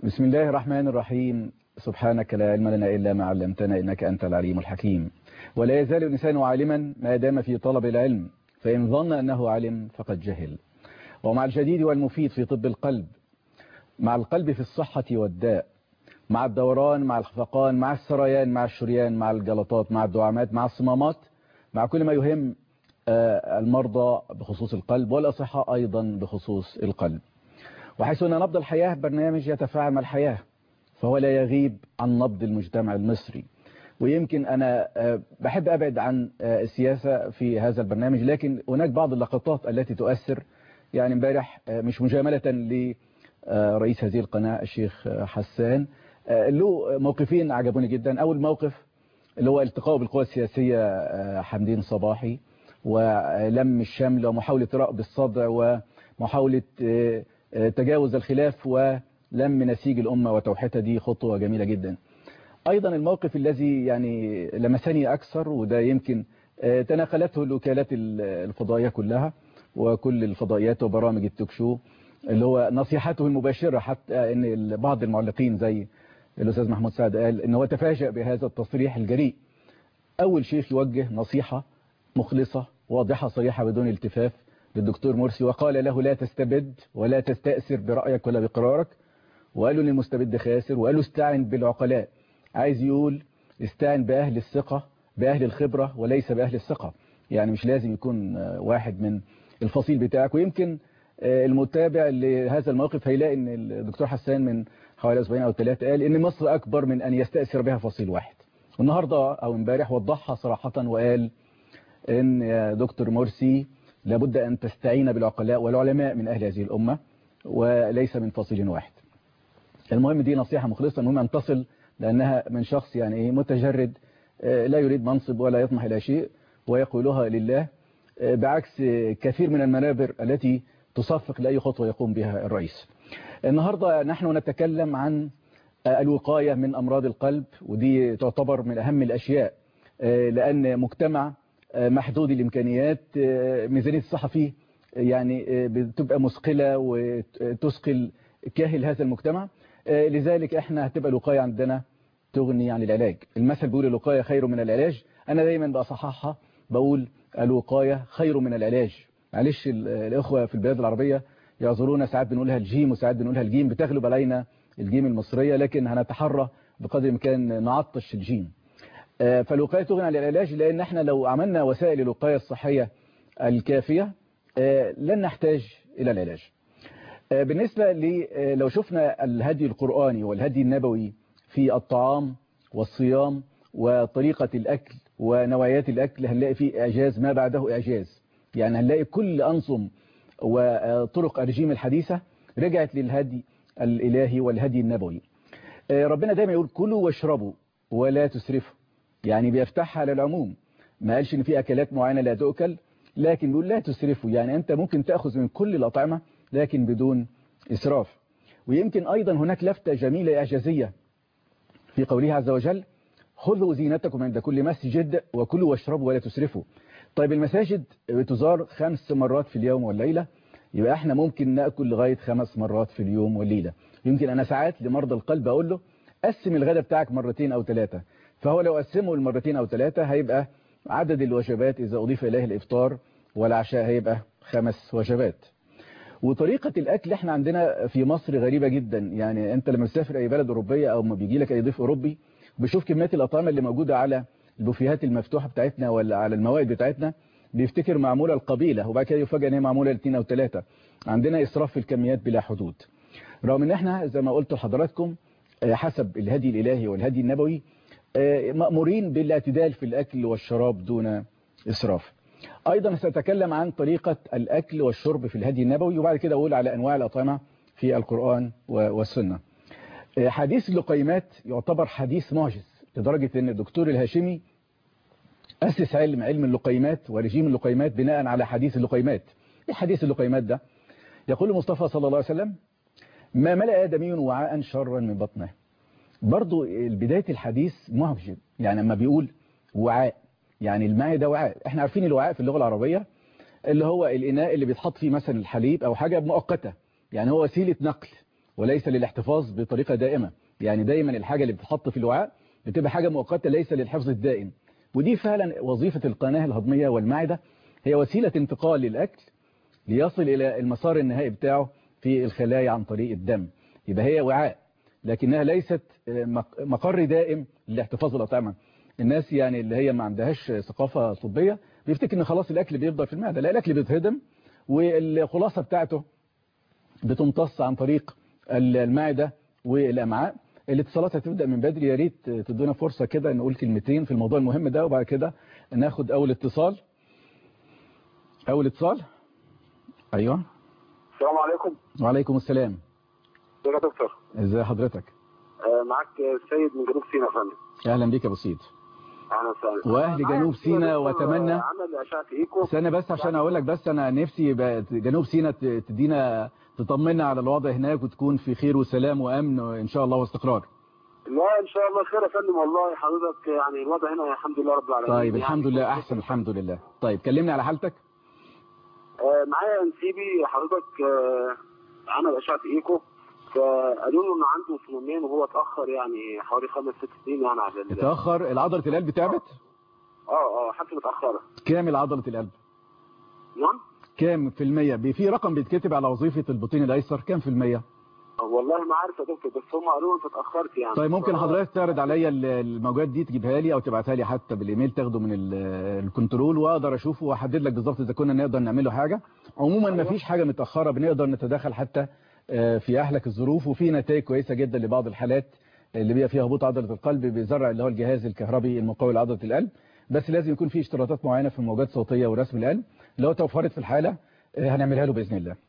بسم الله الرحمن الرحيم سبحانك لا علم لنا إلا ما علمتنا إنك أنت العليم الحكيم ولا يزال الإنسان عالما ما دام في طلب العلم فإن ظن أنه علم فقد جهل ومع الجديد والمفيد في طب القلب مع القلب في الصحة والداء مع الدوران مع الخفقان مع السريان مع الشريان مع الجلطات مع الدعامات مع الصمامات مع كل ما يهم المرضى بخصوص القلب والأصحاء أيضا بخصوص القلب وحيث أن نبض الحياة برنامج يتفاعل مع الحياة فهو لا يغيب عن نبض المجتمع المصري ويمكن أنا بحب أبعد عن السياسة في هذا البرنامج لكن هناك بعض اللقطات التي تؤثر يعني امبارح مش مجاملة لرئيس هذه القناة الشيخ حسان له موقفين عجبوني جدا أول موقف اللي هو التقاء بالقوى السياسية حمدين صباحي ولم الشمل ومحاولة رأب الصدع ومحاولة تجاوز الخلاف ولم نسيج الأمة وتوحيدها دي خطوة جميلة جدا أيضا الموقف الذي يعني لمسني أكثر وده يمكن تناقلته الوكالات الفضائية كلها وكل الفضائيات وبرامج التوك شو اللي هو نصيحته المباشرة حتى ان بعض المعلقين زي الأستاذ محمود سعد قال ان هو تفاجأ بهذا التصريح الجريء أول شيخ يوجه نصيحة مخلصة واضحة صريحة بدون التفاف للدكتور مرسي وقال له لا تستبد ولا تستأثر برأيك ولا بقرارك وقالوا للمستبد خاسر وقالوا استعن بالعقلاء عايز يقول استعن بأهل الثقة بأهل الخبرة وليس بأهل الثقة يعني مش لازم يكون واحد من الفصيل بتاعك ويمكن المتابع لهذا الموقف هيلاقي ان الدكتور حسان من حوالي اسبوعين او ثلاثة قال ان مصر اكبر من ان يستأثر بها فصيل واحد والنهاردة او امبارح وضحها صراحة وقال ان يا دكتور مرسي لابد ان تستعين بالعقلاء والعلماء من اهل هذه الامة وليس من فصيل واحد المهم دي نصيحة مخلصة المهم ان تصل لانها من شخص يعني ايه متجرد لا يريد منصب ولا يطمح الى شيء ويقولها لله بعكس كثير من المنابر التي تصفق لأي خطوة يقوم بها الرئيس النهاردة نحن نتكلم عن الوقاية من أمراض القلب ودي تعتبر من أهم الأشياء لأن مجتمع محدود الإمكانيات ميزانية الصحة فيه يعني بتبقى مثقلة وتثقل كاهل هذا المجتمع لذلك احنا هتبقى الوقاية عندنا تغني عن العلاج المثل بيقول الوقاية خير من العلاج أنا دايما بصححها بقول الوقاية خير من العلاج معلش الإخوة في البلاد العربية يعذرونا ساعات بنقولها الجيم وساعات بنقولها الجيم بتغلب علينا الجيم المصرية لكن هنتحرى بقدر الإمكان نعطش الجيم فالوقاية تغني عن العلاج لأن احنا لو عملنا وسائل الوقاية الصحية الكافية لن نحتاج إلى العلاج بالنسبة لو شفنا الهدي القرآني والهدي النبوي في الطعام والصيام وطريقة الأكل ونوعيات الأكل هنلاقي فيه إعجاز ما بعده إعجاز يعني هنلاقي كل أنظم وطرق الرجيم الحديثة رجعت للهدي الإلهي والهدي النبوي ربنا دايما يقول كلوا واشربوا ولا تسرفوا يعني بيفتحها على العموم ما قالش ان في أكلات معينة لا تؤكل لكن بيقول لا تسرفوا يعني أنت ممكن تأخذ من كل الأطعمة لكن بدون إسراف ويمكن أيضا هناك لفتة جميلة إعجازية في قوله عز وجل خذوا زينتكم عند كل مسجد وكلوا واشربوا ولا تسرفوا طيب المساجد بتزار خمس مرات في اليوم والليلة يبقى احنا ممكن نأكل لغاية خمس مرات في اليوم والليلة يمكن انا ساعات لمرضى القلب اقول له قسم الغداء بتاعك مرتين او ثلاثة فهو لو قسمه المرتين او ثلاثة هيبقى عدد الوجبات اذا اضيف اليه الافطار والعشاء هيبقى خمس وجبات وطريقة الاكل احنا عندنا في مصر غريبة جدا يعني انت لما تسافر اي بلد اوروبية او ما بيجي لك اي ضيف اوروبي بيشوف كميات الاطعمة اللي موجودة على البوفيهات المفتوحة بتاعتنا ولا على الموائد بتاعتنا بيفتكر معمولة القبيلة وبعد كده يفاجئ ان هي معمولة لاثنين او ثلاثة عندنا اسراف في الكميات بلا حدود رغم ان احنا زي ما قلت لحضراتكم حسب الهدي الالهي والهدي النبوي مأمورين بالاعتدال في الاكل والشراب دون اسراف ايضا سأتكلم عن طريقة الاكل والشرب في الهدي النبوي وبعد كده اقول على انواع الاطعمة في القرآن والسنة حديث اللقيمات يعتبر حديث معجز لدرجة ان الدكتور الهاشمي أسس علم علم اللقيمات ورجيم اللقيمات بناء على حديث اللقيمات ايه حديث اللقيمات ده يقول المصطفى صلى الله عليه وسلم ما ملأ آدمي وعاء شرا من بطنه برضو بداية الحديث معجب يعني لما بيقول وعاء يعني الماء ده وعاء احنا عارفين الوعاء في اللغة العربية اللي هو الإناء اللي بيتحط فيه مثلا الحليب أو حاجة مؤقتة يعني هو وسيلة نقل وليس للاحتفاظ بطريقة دائمة يعني دايما الحاجة اللي بتتحط في الوعاء بتبقى حاجة مؤقتة ليس للحفظ الدائم ودي فعلا وظيفة القناة الهضمية والمعدة هي وسيلة انتقال للأكل ليصل إلى المسار النهائي بتاعه في الخلايا عن طريق الدم يبقى هي وعاء لكنها ليست مقر دائم للاحتفاظ بالأطعمة الناس يعني اللي هي ما عندهاش ثقافة طبية بيفتكر ان خلاص الأكل بيفضل في المعدة لا الأكل بيتهضم والخلاصة بتاعته بتمتص عن طريق المعدة والأمعاء الاتصالات هتبدأ من بدري يا ريت تدونا فرصة كده نقول كلمتين في الموضوع المهم ده وبعد كده ناخد أول اتصال أول اتصال أيوة السلام عليكم وعليكم السلام ازيك يا دكتور ازي حضرتك آه معاك السيد من جنوب سيناء يا فندم اهلا بيك يا ابو سيد اهلا وسهلا واهل جنوب سيناء واتمنى عمل اشعه ايكو استنى بس عشان اقول لك بس انا نفسي يبقى جنوب سيناء تدينا تطمنا على الوضع هناك وتكون في خير وسلام وامن ان شاء الله واستقرار لا ان شاء الله خير يا فندم والله حضرتك يعني الوضع هنا الحمد لله رب العالمين طيب يعني الحمد لله احسن الحمد لله طيب كلمني على حالتك آه معايا نسيبي حضرتك آه عمل اشعه ايكو فقالوا له انه عنده سنونين وهو اتاخر يعني حوالي خمس ست سنين يعني على ال- اتاخر العضله القلب تعبت اه اه حتى متاخره كام عضله القلب نعم كام في المية بي- في رقم بيتكتب على وظيفة البطين الايسر كام في المية آه، والله ما عارف يا دكتور بس هم قالوا له انت اتاخرت يعني طيب ممكن ف- حضرتك تعرض عليا ال- الموجات دي تجيبها لي او تبعتها لي حتى بالايميل تاخده من ال- الكنترول واقدر اشوفه واحدد لك بالظبط اذا كنا نقدر نعمل له حاجه عموما ما فيش حاجه متاخره بنقدر نتدخل حتى آه، في احلك الظروف وفي نتائج كويسه جدا لبعض الحالات اللي بيبقى فيها هبوط عضله القلب بزرع اللي هو الجهاز الكهربي المقوي لعضله القلب بس لازم يكون في اشتراطات معينه في الموجات الصوتيه ورسم القلب لو توفرت في الحاله آه، هنعملها له باذن الله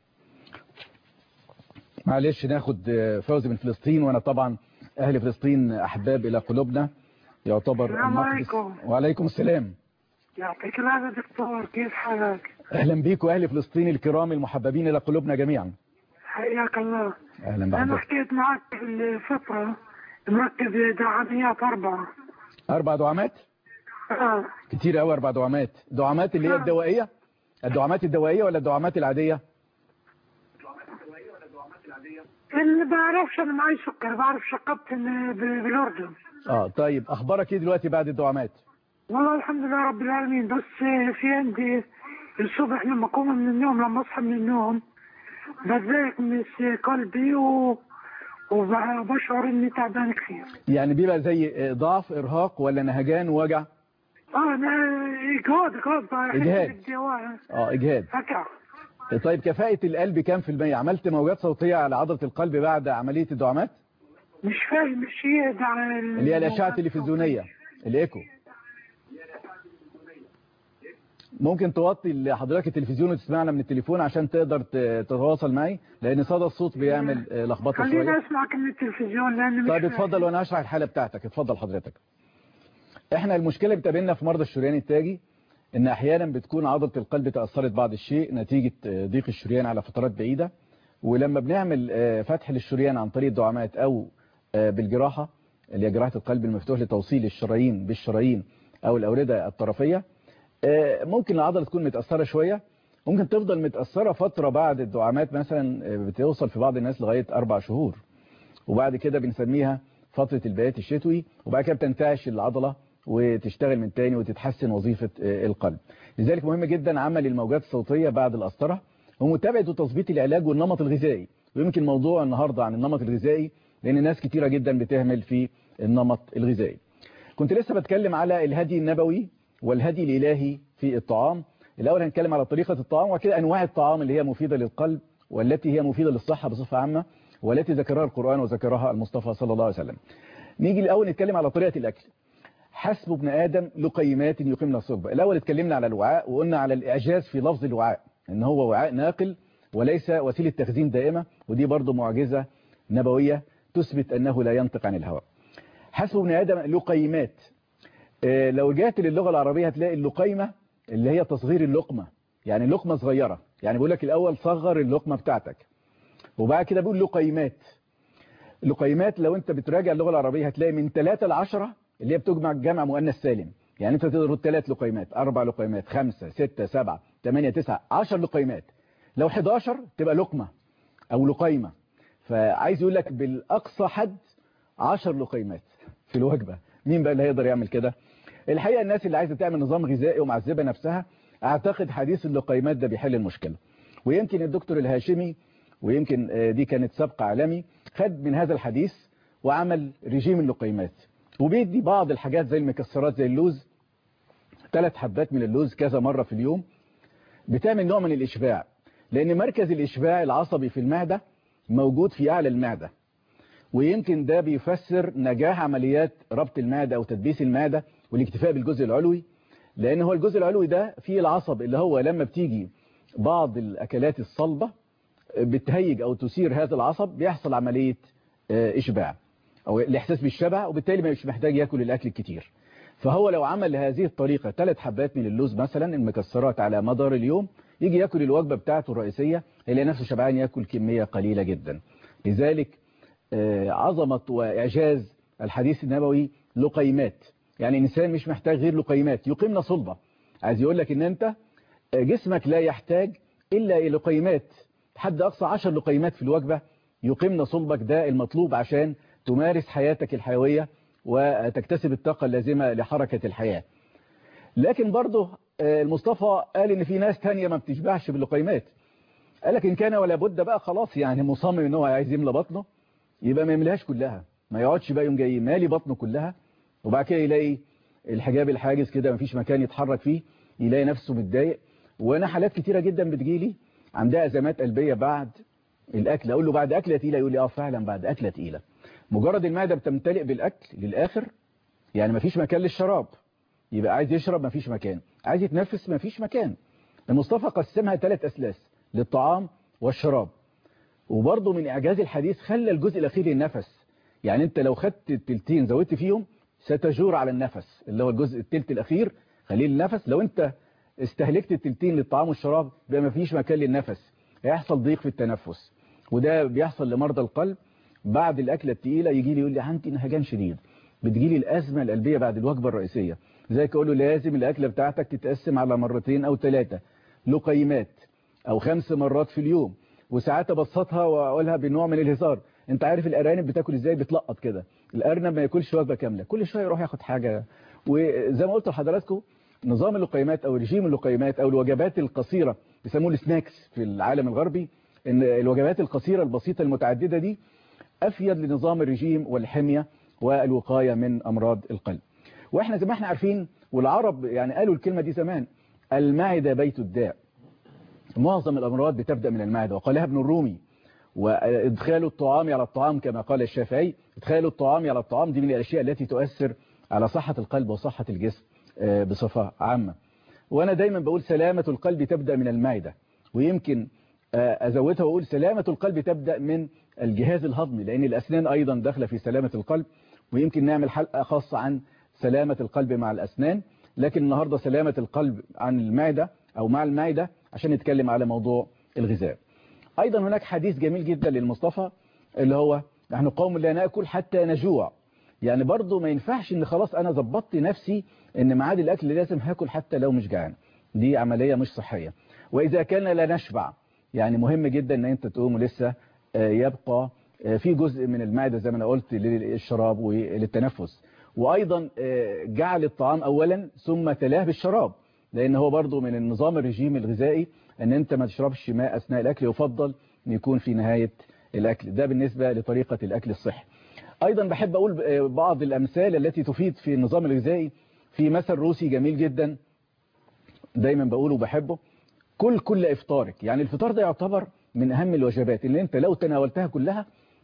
معلش ناخد آه، فوزي من فلسطين وانا طبعا اهل فلسطين احباب الى قلوبنا يعتبر السلام المقدس عليكم. وعليكم السلام يعطيك العافية دكتور كيف حالك؟ اهلا بيكم اهل فلسطين الكرام المحببين الى قلوبنا جميعا حياك الله اهلا أنا بحضرتك حكيت معك الفترة مركز دعاميات أربعة اربع دعامات آه. كتير قوي اربع دعامات دعامات اللي هي نعم. الدوائيه الدعامات الدوائيه ولا الدعامات العاديه اللي بعرفش أنا معي سكر بعرف شقبت ال- ب- بالأردن اه طيب اخبارك ايه دلوقتي بعد الدعامات والله الحمد لله رب العالمين بس في عندي الصبح لما أقوم من النوم لما أصحى من النوم بتضايق من قلبي و... وبشعر إني تعبان كثير يعني بيبقى زي آه، ضعف ارهاق ولا نهجان ووجع اه انا اجهاد اجهاد بحس إجهاد. بالدواء اه اجهاد هكا طيب كفاءة القلب كام في المية عملت موجات صوتية على عضلة القلب بعد عملية الدعامات مش فاهم الشيء ده على ال- اللي هي الأشعة التلفزيونية الإيكو ممكن توطي لحضرتك التلفزيون وتسمعنا من التليفون عشان تقدر ت- تتواصل معي لأن صدى الصوت بيعمل آه، لخبطة خليني شوية اسمعك من التلفزيون لان مش طيب فاهم. اتفضل وانا هشرح الحالة بتاعتك اتفضل حضرتك احنا المشكلة بتقابلنا في مرضى الشريان التاجي ان احيانا بتكون عضلة القلب تأثرت بعض الشيء نتيجة آه، ضيق الشريان على فترات بعيدة ولما بنعمل آه، فتح للشريان عن طريق الدعامات او آه، بالجراحة اللي هي جراحة القلب المفتوح لتوصيل الشرايين بالشرايين او الاوردة الطرفية آه، ممكن العضلة تكون متأثرة شوية ممكن تفضل متأثرة فترة بعد الدعامات مثلا آه، بتوصل في بعض الناس لغاية أربع شهور وبعد كده بنسميها فترة البيات الشتوي وبعد كده بتنتعش العضلة وتشتغل من تاني وتتحسن وظيفة آه، القلب لذلك مهم جدا عمل الموجات الصوتية بعد القسطرة ومتابعة وتظبيط العلاج والنمط الغذائي ويمكن موضوع النهاردة عن النمط الغذائي لأن ناس كتيرة جدا بتهمل في النمط الغذائي كنت لسه بتكلم على الهدي النبوي والهدي الإلهي في الطعام الأول هنتكلم على طريقة الطعام وكده أنواع الطعام اللي هي مفيدة للقلب والتي هي مفيدة للصحة بصفة عامة والتي ذكرها القرآن وذكرها المصطفى صلى الله عليه وسلم نيجي الأول نتكلم على طريقة الأكل حسب ابن آدم لقيمات يقيمنا الصلبة الأول اتكلمنا على الوعاء وقلنا على الإعجاز في لفظ الوعاء إن هو وعاء ناقل وليس وسيلة تخزين دائمة ودي برضو معجزة نبوية تثبت أنه لا ينطق عن الهواء حسب ابن آدم لقيمات آه، لو جات للغة العربية هتلاقي اللقيمة اللي هي تصغير اللقمة يعني لقمة صغيرة يعني بيقول لك الأول صغر اللقمة بتاعتك وبعد كده بيقول لقيمات لقيمات لو انت بتراجع اللغة العربية هتلاقي من 3 ل 10 اللي هي بتجمع جمع مؤنث سالم يعني انت تقدر ثلاث لقيمات اربع لقيمات خمسة ستة سبعة ثمانية تسعة 10 لقيمات لو 11 تبقى لقمة او لقيمة فعايز يقول لك بالاقصى حد 10 لقيمات في الوجبه مين بقى اللي هيقدر يعمل كده الحقيقه الناس اللي عايزه تعمل نظام غذائي ومعذبه نفسها اعتقد حديث اللقيمات ده بيحل المشكله ويمكن الدكتور الهاشمي ويمكن آه، دي كانت سبق عالمي خد من هذا الحديث وعمل رجيم اللقيمات وبيدي بعض الحاجات زي المكسرات زي اللوز ثلاث حبات من اللوز كذا مرة في اليوم بتعمل نوع من الإشباع لأن مركز الإشباع العصبي في المعدة موجود في أعلى المعدة ويمكن ده بيفسر نجاح عمليات ربط المعدة أو تدبيس المعدة والاكتفاء بالجزء العلوي لأن هو الجزء العلوي ده فيه العصب اللي هو لما بتيجي بعض الأكلات الصلبة بتهيج أو تثير هذا العصب بيحصل عملية آه، إشباع أو الإحساس بالشبع وبالتالي مش محتاج يأكل الأكل الكتير فهو لو عمل لهذه الطريقة ثلاث حبات من اللوز مثلا المكسرات على مدار اليوم يجي يأكل الوجبة بتاعته الرئيسية يلاقي نفسه شبعان يأكل كمية قليلة جدا لذلك آه، عظمة وإعجاز الحديث النبوي لقيمات يعني الإنسان مش محتاج غير لقيمات يقيمنا صلبة عايز يقول لك إن أنت آه، جسمك لا يحتاج إلا لقيمات حد أقصى عشر لقيمات في الوجبة يقيمنا صلبك ده المطلوب عشان تمارس حياتك الحيوية وتكتسب الطاقة اللازمة لحركة الحياة لكن برضه آه، المصطفى قال ان في ناس تانية ما بتشبعش باللقيمات قال لك ان كان ولا بد بقى خلاص يعني مصمم ان هو عايز يملى بطنه يبقى ما يملاش كلها ما يقعدش بقى يوم جاي مالي بطنه كلها وبعد كده يلاقي الحجاب الحاجز كده مفيش مكان يتحرك فيه يلاقي نفسه متضايق وانا حالات كتيرة جدا بتجيلي عندها ازمات قلبية بعد الاكل اقول له بعد اكله تقيله يقول لي اه فعلا بعد اكله تقيله مجرد المعده بتمتلئ بالاكل للاخر يعني مفيش مكان للشراب يبقى عايز يشرب مفيش مكان عايز يتنفس مفيش مكان المصطفى قسمها ثلاث اسلاس للطعام والشراب وبرضه من اعجاز الحديث خلى الجزء الاخير للنفس يعني انت لو خدت التلتين زودت فيهم ستجور على النفس اللي هو الجزء التلت الاخير خليه للنفس لو انت استهلكت التلتين للطعام والشراب يبقى مفيش مكان للنفس هيحصل ضيق في التنفس وده بيحصل لمرضى القلب بعد الأكلة التقيلة يجي لي يقول لي عندي نهجان شديد بتجي لي الأزمة القلبية بعد الوجبة الرئيسية زي اقول له لازم الأكلة بتاعتك تتقسم على مرتين أو ثلاثة لقيمات أو خمس مرات في اليوم وساعات أبسطها وأقولها بنوع من الهزار أنت عارف الأرانب بتاكل إزاي بتلقط كده الأرنب ما ياكلش وجبة كاملة كل شوية يروح ياخد حاجة وزي ما قلت لحضراتكم نظام اللقيمات أو رجيم اللقيمات أو الوجبات القصيرة بيسموه السناكس في العالم الغربي ان الوجبات القصيرة البسيطة المتعددة دي أفيد لنظام الرجيم والحمية والوقاية من أمراض القلب وإحنا زي ما احنا عارفين والعرب يعني قالوا الكلمة دي زمان المعدة بيت الداء معظم الأمراض بتبدأ من المعدة وقالها ابن الرومي وإدخال الطعام على الطعام كما قال الشافعي إدخال الطعام على الطعام دي من الأشياء التي تؤثر على صحة القلب وصحة الجسم بصفة عامة وأنا دايما بقول سلامة القلب تبدأ من المعدة ويمكن أزودها وأقول سلامة القلب تبدأ من الجهاز الهضمي لأن الأسنان أيضا داخلة في سلامة القلب ويمكن نعمل حلقة خاصة عن سلامة القلب مع الأسنان لكن النهاردة سلامة القلب عن المعدة أو مع المعدة عشان نتكلم على موضوع الغذاء أيضا هناك حديث جميل جدا للمصطفى اللي هو نحن قوم لا نأكل حتى نجوع يعني برضه ما ينفعش ان خلاص انا ظبطت نفسي ان ميعاد الاكل لازم هاكل حتى لو مش جعان دي عملية مش صحية واذا كان لا نشبع يعني مهم جدا ان انت تقوم لسه يبقى في جزء من المعدة زي ما انا قلت للشراب وللتنفس وايضا جعل الطعام اولا ثم تلاه بالشراب لان هو برضو من النظام الرجيم الغذائي ان انت ما تشربش ماء اثناء الاكل يفضل ان يكون في نهاية الاكل ده بالنسبة لطريقة الاكل الصحي ايضا بحب اقول بعض الامثال التي تفيد في النظام الغذائي في مثل روسي جميل جدا دايما بقوله وبحبه كل كل افطارك يعني الفطار ده يعتبر من اهم الوجبات اللي انت لو تناولتها كلها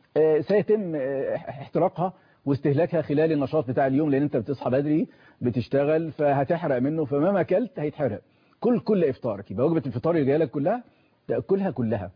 سيتم احتراقها واستهلاكها خلال النشاط بتاع اليوم لان انت بتصحى بدري بتشتغل فهتحرق منه فمهما اكلت هيتحرق كل كل افطارك يبقى وجبه الفطار اللي جايه لك كلها تاكلها كلها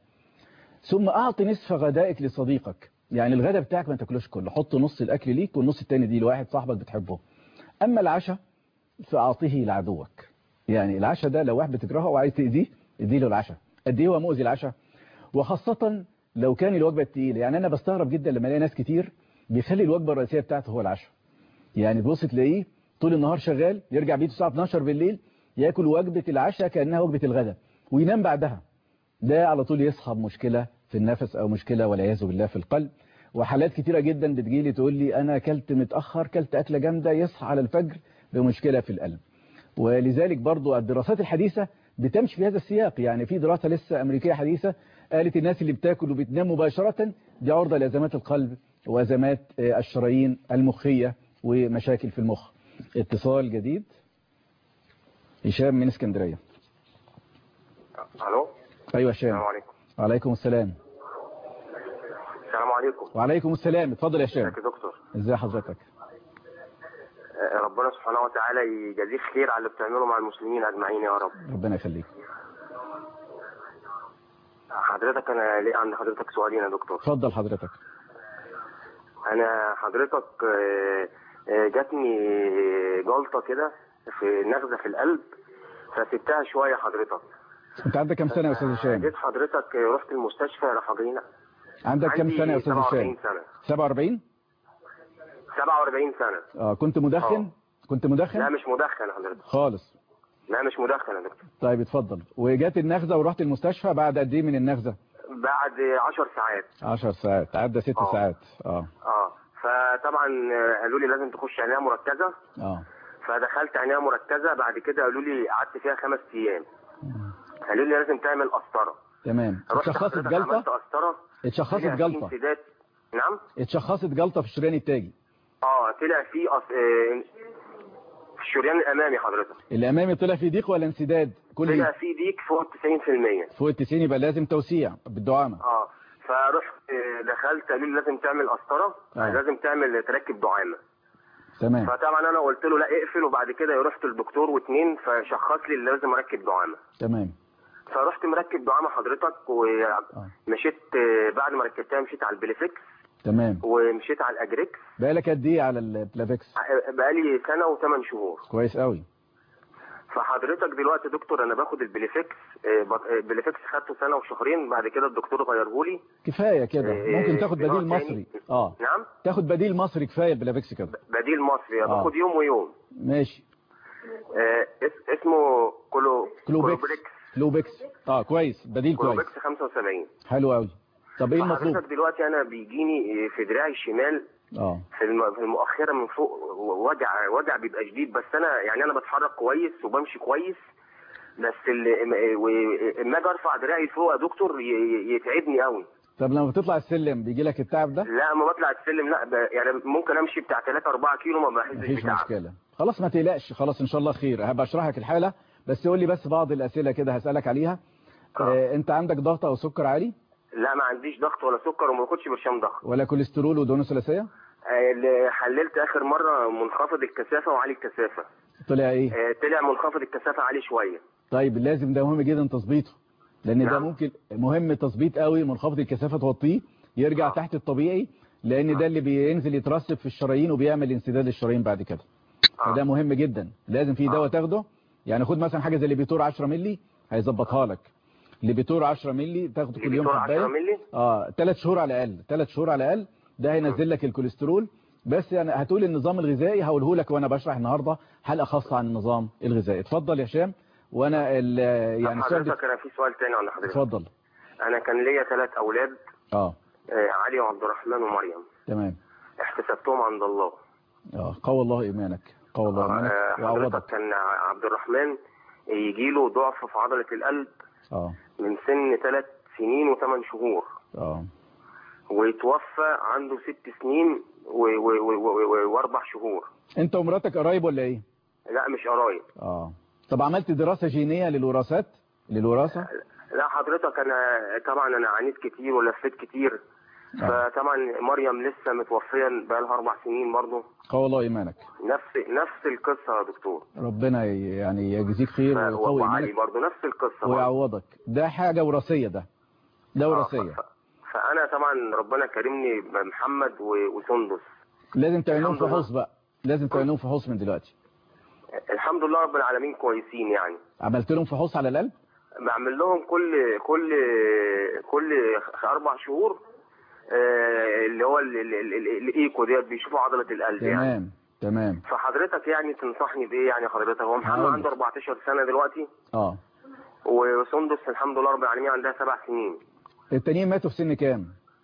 ثم اعطي نصف غدائك لصديقك يعني الغداء بتاعك ما تاكلوش كله حط نص الاكل ليك والنص التاني دي لواحد صاحبك بتحبه اما العشاء فاعطيه لعدوك يعني العشاء ده لو واحد بتكرهه وعايز تاذيه اديله العشاء قد ايه هو مؤذي العشاء وخاصه لو كان الوجبه الثقيله يعني انا بستغرب جدا لما الاقي ناس كتير بيخلي الوجبه الرئيسيه بتاعته هو العشاء يعني تبص تلاقيه طول النهار شغال يرجع بيته الساعه 12 بالليل ياكل وجبه العشاء كانها وجبه الغداء وينام بعدها ده على طول يصحى بمشكله في النفس او مشكله والعياذ بالله في القلب وحالات كتيره جدا بتجيلي تقول لي انا اكلت متاخر كلت اكله جامده يصحى على الفجر بمشكله في القلب ولذلك برضو الدراسات الحديثه بتمشي في هذا السياق يعني في دراسه لسه امريكيه حديثه قالت الناس اللي بتاكل وبتنام مباشره دي عرضه لازمات القلب وازمات آه، الشرايين المخيه ومشاكل في المخ اتصال جديد هشام من اسكندريه الو ايوه السلام هشام عليكم وعليكم السلام السلام عليكم وعليكم السلام اتفضل يا هشام ازيك يا دكتور ازي حضرتك آه، ربنا سبحانه وتعالى يجازيك خير على اللي بتعمله مع المسلمين اجمعين يا رب ربنا يخليك حضرتك انا ليه عند حضرتك سؤالين يا دكتور اتفضل حضرتك انا حضرتك آه، آه، جاتني جلطه كده في نغزه في القلب فسبتها شويه حضرتك انت عندك كام سنه يا استاذ هشام جيت حضرتك آه، رحت المستشفى راحوا جايين عندك كام عندي سنه يا استاذ 47 هشام سنه 47 47 سنه اه كنت مدخن آه. كنت لا مدخن مش مدخن حضرتك خالص لا مش مدخن يا دكتور طيب اتفضل وجات النغزه ورحت المستشفى بعد قد ايه من النغزه بعد 10 ساعات 10 ساعات عدى 6 آه. ساعات اه اه فطبعا آه، قالوا لي لازم تخش عنايه مركزه اه فدخلت عنايه مركزه بعد كده قالوا لي قعدت فيها خمس ايام قالوا لي لازم تعمل قسطره تمام رحت اتشخصت حضرتك عملت جلطه قسطره اتشخصت طلع في جلطه انسداد نعم اتشخصت جلطه في الشريان التاجي اه طلع في أص... آه، في الشريان الامامي حضرتك الامامي طلع فيه ضيق ولا انسداد كل طلع في ديك فوق 90% فوق ال 90 يبقى لازم توسيع بالدعامه اه فرحت آه، دخلت قالوا لي لازم تعمل قسطره آه. لازم تعمل تركب دعامه تمام فطبعا انا قلت له لا اقفل وبعد كده رحت للدكتور واثنين فشخص لي اللي لازم اركب دعامه تمام فرحت مركب دعامه حضرتك ومشيت آه، بعد ما ركبتها مشيت على البليفكس تمام ومشيت على الاجريكس بقالك قد ايه على البلافيكس آه، بقالي سنه وثمان شهور كويس قوي فحضرتك دلوقتي يا دكتور انا باخد البليفكس آه، ب- آه، البليفكس خدته سنه وشهرين بعد كده الدكتور غيره لي كفايه كده إيه، ممكن تاخد في نوع بديل تاني؟ مصري اه نعم تاخد بديل مصري كفايه البلافيكس كده بديل مصري آه. باخد يوم ويوم ماشي آه، اس- اسمه كلو كلوبيكس كلوبريكس كلوبيكس اه كويس بديل كويس كلوبيكس 75 حلو قوي طب ايه المطلوب حضرتك دلوقتي انا بيجيني في دراعي الشمال اه في الم- في المؤخره من فوق وجع وجع بيبقى شديد بس انا يعني انا بتحرك كويس وبمشي كويس بس ال- و- اما اجي ارفع دراعي فوق يا دكتور ي- ي- يتعبني قوي طب لما بتطلع السلم بيجي لك التعب ده لا اما بطلع السلم لا ب- يعني ممكن امشي بتاع 3 4 كيلو ما بحسش مفيش بتعب مشكله خلاص ما تقلقش خلاص ان شاء الله خير هبقى اشرح لك الحاله بس قول لي بس بعض الاسئله كده هسالك عليها آه. آه انت عندك ضغط او سكر عالي لا ما عنديش ضغط ولا سكر وما باخدش برشام ضغط ولا كوليسترول ودهون ثلاثيه آه، اللي حللت اخر مره منخفض الكثافه وعالي الكثافه طلع ايه آه، طلع منخفض الكثافه عالي شويه طيب لازم ده مهم جدا تظبيطه لان ده نعم. ممكن مهم تظبيط قوي منخفض الكثافه توطيه يرجع آه. تحت الطبيعي لان ده اللي بينزل يترسب في الشرايين وبيعمل انسداد الشرايين بعد كده آه. فده مهم جدا لازم في آه. دواء تاخده يعني خد مثلا حاجه زي الليبيتور 10 مللي هيظبطها لك الليبيتور 10 مللي تاخده كل يوم الليبيتور 10 حبايه مللي اه ثلاث شهور على الاقل ثلاث شهور على الاقل ده هينزل لك الكوليسترول بس يعني هتقول النظام الغذائي هقوله لك وانا بشرح النهارده حلقه خاصه عن النظام الغذائي اتفضل يا هشام وانا ال- يعني يعني السؤال ده- حضرتك انا في سؤال تاني عند حضرتك اتفضل انا كان ليا ثلاث اولاد اه آه، علي وعبد الرحمن ومريم تمام احتسبتهم عند الله اه قوى الله ايمانك قوى الله ايمانك آه، حضرتك وعوضك كان ع- عبد الرحمن يجي له ضعف في عضله القلب اه من سن ثلاث سنين وثمان شهور اه ويتوفى عنده ست سنين و- و- و- و- و- واربع شهور انت ومراتك قرايب ولا ايه لا مش قرايب اه طب عملت دراسه جينيه للوراثات للوراثه لا حضرتك انا طبعا انا عانيت كتير ولفيت كتير آه. فطبعا مريم لسه متوفيه بقالها اربع سنين برضه قوى الله ايمانك نفس نفس القصه يا دكتور ربنا ي- يعني يجزيك خير ف- ويقوي وعلي ايمانك برضه نفس القصه برضه. ويعوضك ده حاجه وراثيه ده ده آه، وراثيه ف- فانا طبعا ربنا كرمني بمحمد و- وسندس لازم تعملهم في الحمد لله. حوص بقى لازم تعملهم في حوص من دلوقتي الحمد لله رب العالمين كويسين يعني عملت لهم فحوص على القلب بعمل لهم كل كل كل اربع شهور آه، اللي هو ال- ال- ال- ال- الايكو ديت بيشوفوا عضله القلب يعني تمام تمام فحضرتك يعني تنصحني بايه يعني حضرتك هو محمد هقول. عنده 14 سنه دلوقتي اه وسندس الحمد لله رب العالمين عندها سبع سنين التانيين ماتوا في سن كام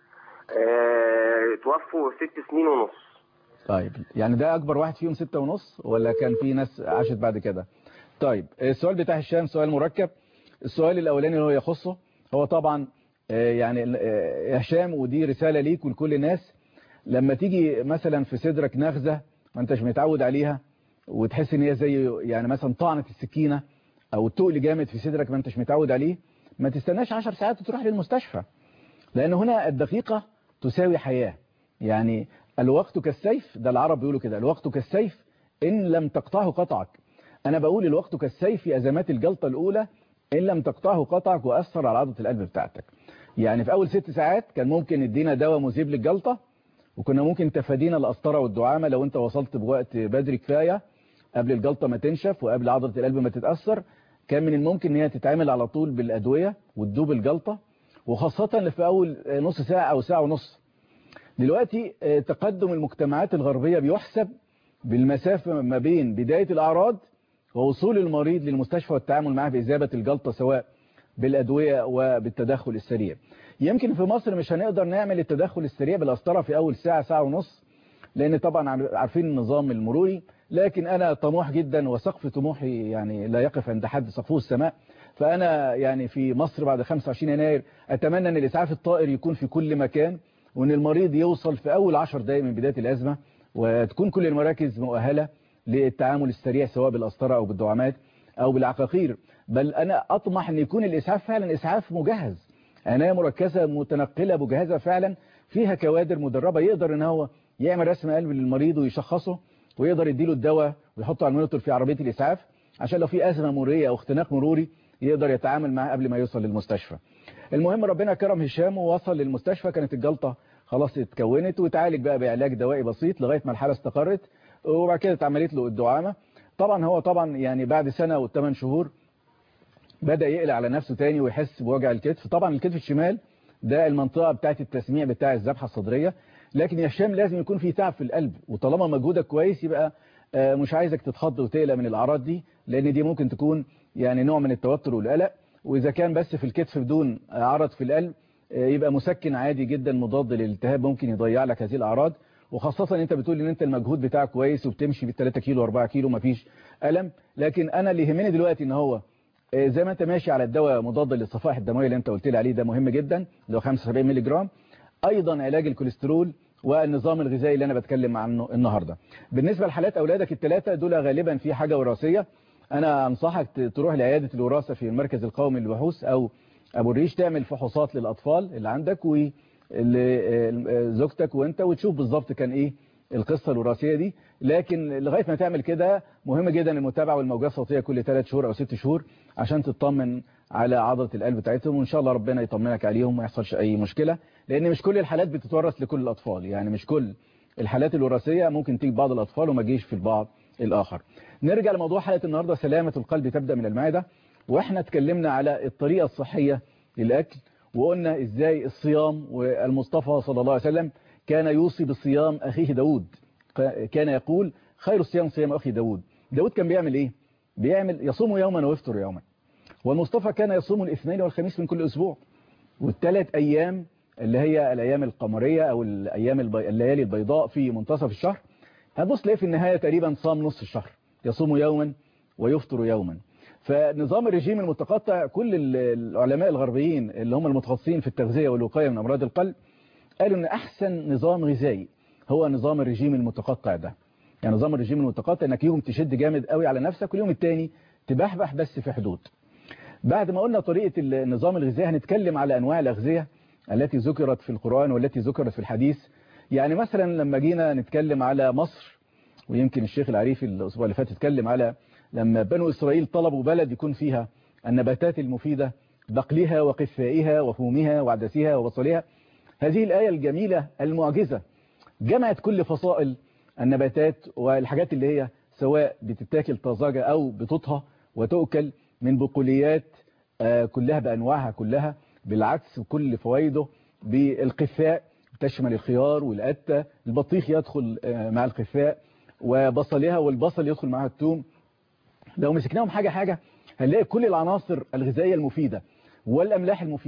آه، توفوا ست سنين ونص طيب يعني ده اكبر واحد فيهم ستة ونص ولا كان في ناس عاشت بعد كده طيب السؤال بتاع هشام سؤال مركب السؤال الاولاني اللي هو يخصه هو طبعا آه، يعني آه، هشام ودي رسالة ليك ولكل الناس لما تيجي مثلا في صدرك نغزة ما انتش متعود عليها وتحس ان هي زي يعني مثلا طعنة السكينة او تقل جامد في صدرك ما انتش متعود عليه ما تستناش 10 ساعات وتروح للمستشفى لان هنا الدقيقة تساوي حياة يعني الوقت كالسيف ده العرب بيقولوا كده الوقت كالسيف ان لم تقطعه قطعك انا بقول الوقت كالسيف في ازمات الجلطة الاولى ان لم تقطعه قطعك واثر على عضلة القلب بتاعتك يعني في اول ست ساعات كان ممكن يدينا دواء مذيب للجلطة وكنا ممكن تفادينا القسطره والدعامة لو انت وصلت بوقت بدري كفاية قبل الجلطة ما تنشف وقبل عضلة القلب ما تتأثر كان من الممكن ان هي تتعامل على طول بالأدوية وتدوب الجلطة وخاصة اللي في أول نص ساعة أو ساعة ونص دلوقتي آه، تقدم المجتمعات الغربية بيحسب بالمسافة ما بين بداية الأعراض ووصول المريض للمستشفى والتعامل معه بإذابة الجلطة سواء بالأدوية وبالتدخل السريع يمكن في مصر مش هنقدر نعمل التدخل السريع بالقسطرة في أول ساعة ساعة ونص لأن طبعا عارفين النظام المروري لكن أنا طموح جدا وسقف طموحي يعني لا يقف عند حد سقفه السماء فأنا يعني في مصر بعد 25 يناير أتمنى أن الإسعاف الطائر يكون في كل مكان وأن المريض يوصل في أول 10 دقائق من بداية الأزمة وتكون كل المراكز مؤهلة للتعامل السريع سواء بالقسطرة أو بالدعامات أو بالعقاقير بل أنا أطمح أن يكون الإسعاف فعلا إسعاف مجهز عناية مركزة متنقلة مجهزة فعلا فيها كوادر مدربة يقدر ان هو يعمل رسم قلب للمريض ويشخصه ويقدر يديله الدواء ويحطه على المونيتور في عربية الإسعاف عشان لو في أزمة مرورية أو اختناق مروري يقدر يتعامل معاه قبل ما يوصل للمستشفى المهم ربنا كرم هشام ووصل للمستشفى كانت الجلطة خلاص اتكونت وتعالج بقى بعلاج دوائي بسيط لغاية ما الحالة استقرت وبعد كده اتعملت له الدعامة طبعا هو طبعا يعني بعد سنة وثمان شهور بدأ يقلق على نفسه تاني ويحس بوجع الكتف طبعا الكتف الشمال ده المنطقة بتاعت التسميع بتاع الذبحة الصدرية لكن يا هشام لازم يكون في تعب في القلب وطالما مجهودك كويس يبقى آه، مش عايزك تتخض وتقلق من الأعراض دي لأن دي ممكن تكون يعني نوع من التوتر والقلق وإذا كان بس في الكتف بدون عرض في القلب آه، يبقى مسكن عادي جدا مضاد للالتهاب ممكن يضيع لك هذه الأعراض وخاصة انت بتقول ان انت المجهود بتاعك كويس وبتمشي بال3 كيلو و4 كيلو مفيش ألم لكن انا اللي يهمني دلوقتي ان هو آه، زي ما انت ماشي على الدواء مضاد للصفائح الدمويه اللي انت قلت لي عليه ده مهم جدا اللي هو 75 مللي جرام ايضا علاج الكوليسترول والنظام الغذائي اللي انا بتكلم عنه النهارده بالنسبه لحالات اولادك الثلاثه دول غالبا في حاجه وراثيه انا انصحك ت- تروح لعياده الوراثه في المركز القومي للبحوث او ابو الريش تعمل فحوصات للاطفال اللي عندك وزوجتك وانت وتشوف بالظبط كان ايه القصة الوراثية دي لكن لغاية ما تعمل كده مهم جدا المتابعة والموجات الصوتية كل 3 شهور أو 6 شهور عشان تطمن على عضلة القلب بتاعتهم وإن شاء الله ربنا يطمنك عليهم وما يحصلش أي مشكلة لأن مش كل الحالات بتتورث لكل الأطفال يعني مش كل الحالات الوراثية ممكن تيجي بعض الأطفال وما تجيش في البعض الآخر نرجع لموضوع حلقة النهاردة سلامة القلب تبدأ من المعدة وإحنا اتكلمنا على الطريقة الصحية للأكل وقلنا إزاي الصيام والمصطفى صلى الله عليه وسلم كان يوصي بصيام أخيه داود كان يقول خير الصيام صيام أخي داود داود كان بيعمل إيه بيعمل يصوم يوما ويفطر يوما والمصطفى كان يصوم الاثنين والخميس من كل أسبوع والثلاث أيام اللي هي الأيام القمرية أو الأيام البي... الليالي البيضاء في منتصف الشهر هتبص تلاقي في النهاية تقريبا صام نص الشهر يصوم يوما ويفطر يوما فنظام الرجيم المتقطع كل العلماء الغربيين اللي هم المتخصصين في التغذية والوقاية من أمراض القلب قالوا ان احسن نظام غذائي هو نظام الرجيم المتقطع ده يعني نظام الرجيم المتقطع انك يوم تشد جامد قوي على نفسك واليوم التاني تبحبح بس في حدود بعد ما قلنا طريقة النظام الغذائي هنتكلم على انواع الاغذية التي ذكرت في القرآن والتي ذكرت في الحديث يعني مثلا لما جينا نتكلم على مصر ويمكن الشيخ العريفي الاسبوع اللي فات اتكلم على لما بنو اسرائيل طلبوا بلد يكون فيها النباتات المفيدة بقلها وقثائها وفومها وعدسها وبصلها هذه الآية الجميلة المعجزة جمعت كل فصائل النباتات والحاجات اللي هي سواء بتتاكل طازجة أو بتطهى وتؤكل من بقوليات كلها بأنواعها كلها بالعكس وكل فوائده بالقثاء تشمل الخيار والقتة البطيخ يدخل مع القثاء وبصلها والبصل يدخل معها الثوم لو مسكناهم حاجة حاجة هنلاقي كل العناصر الغذائية المفيدة والأملاح المفيدة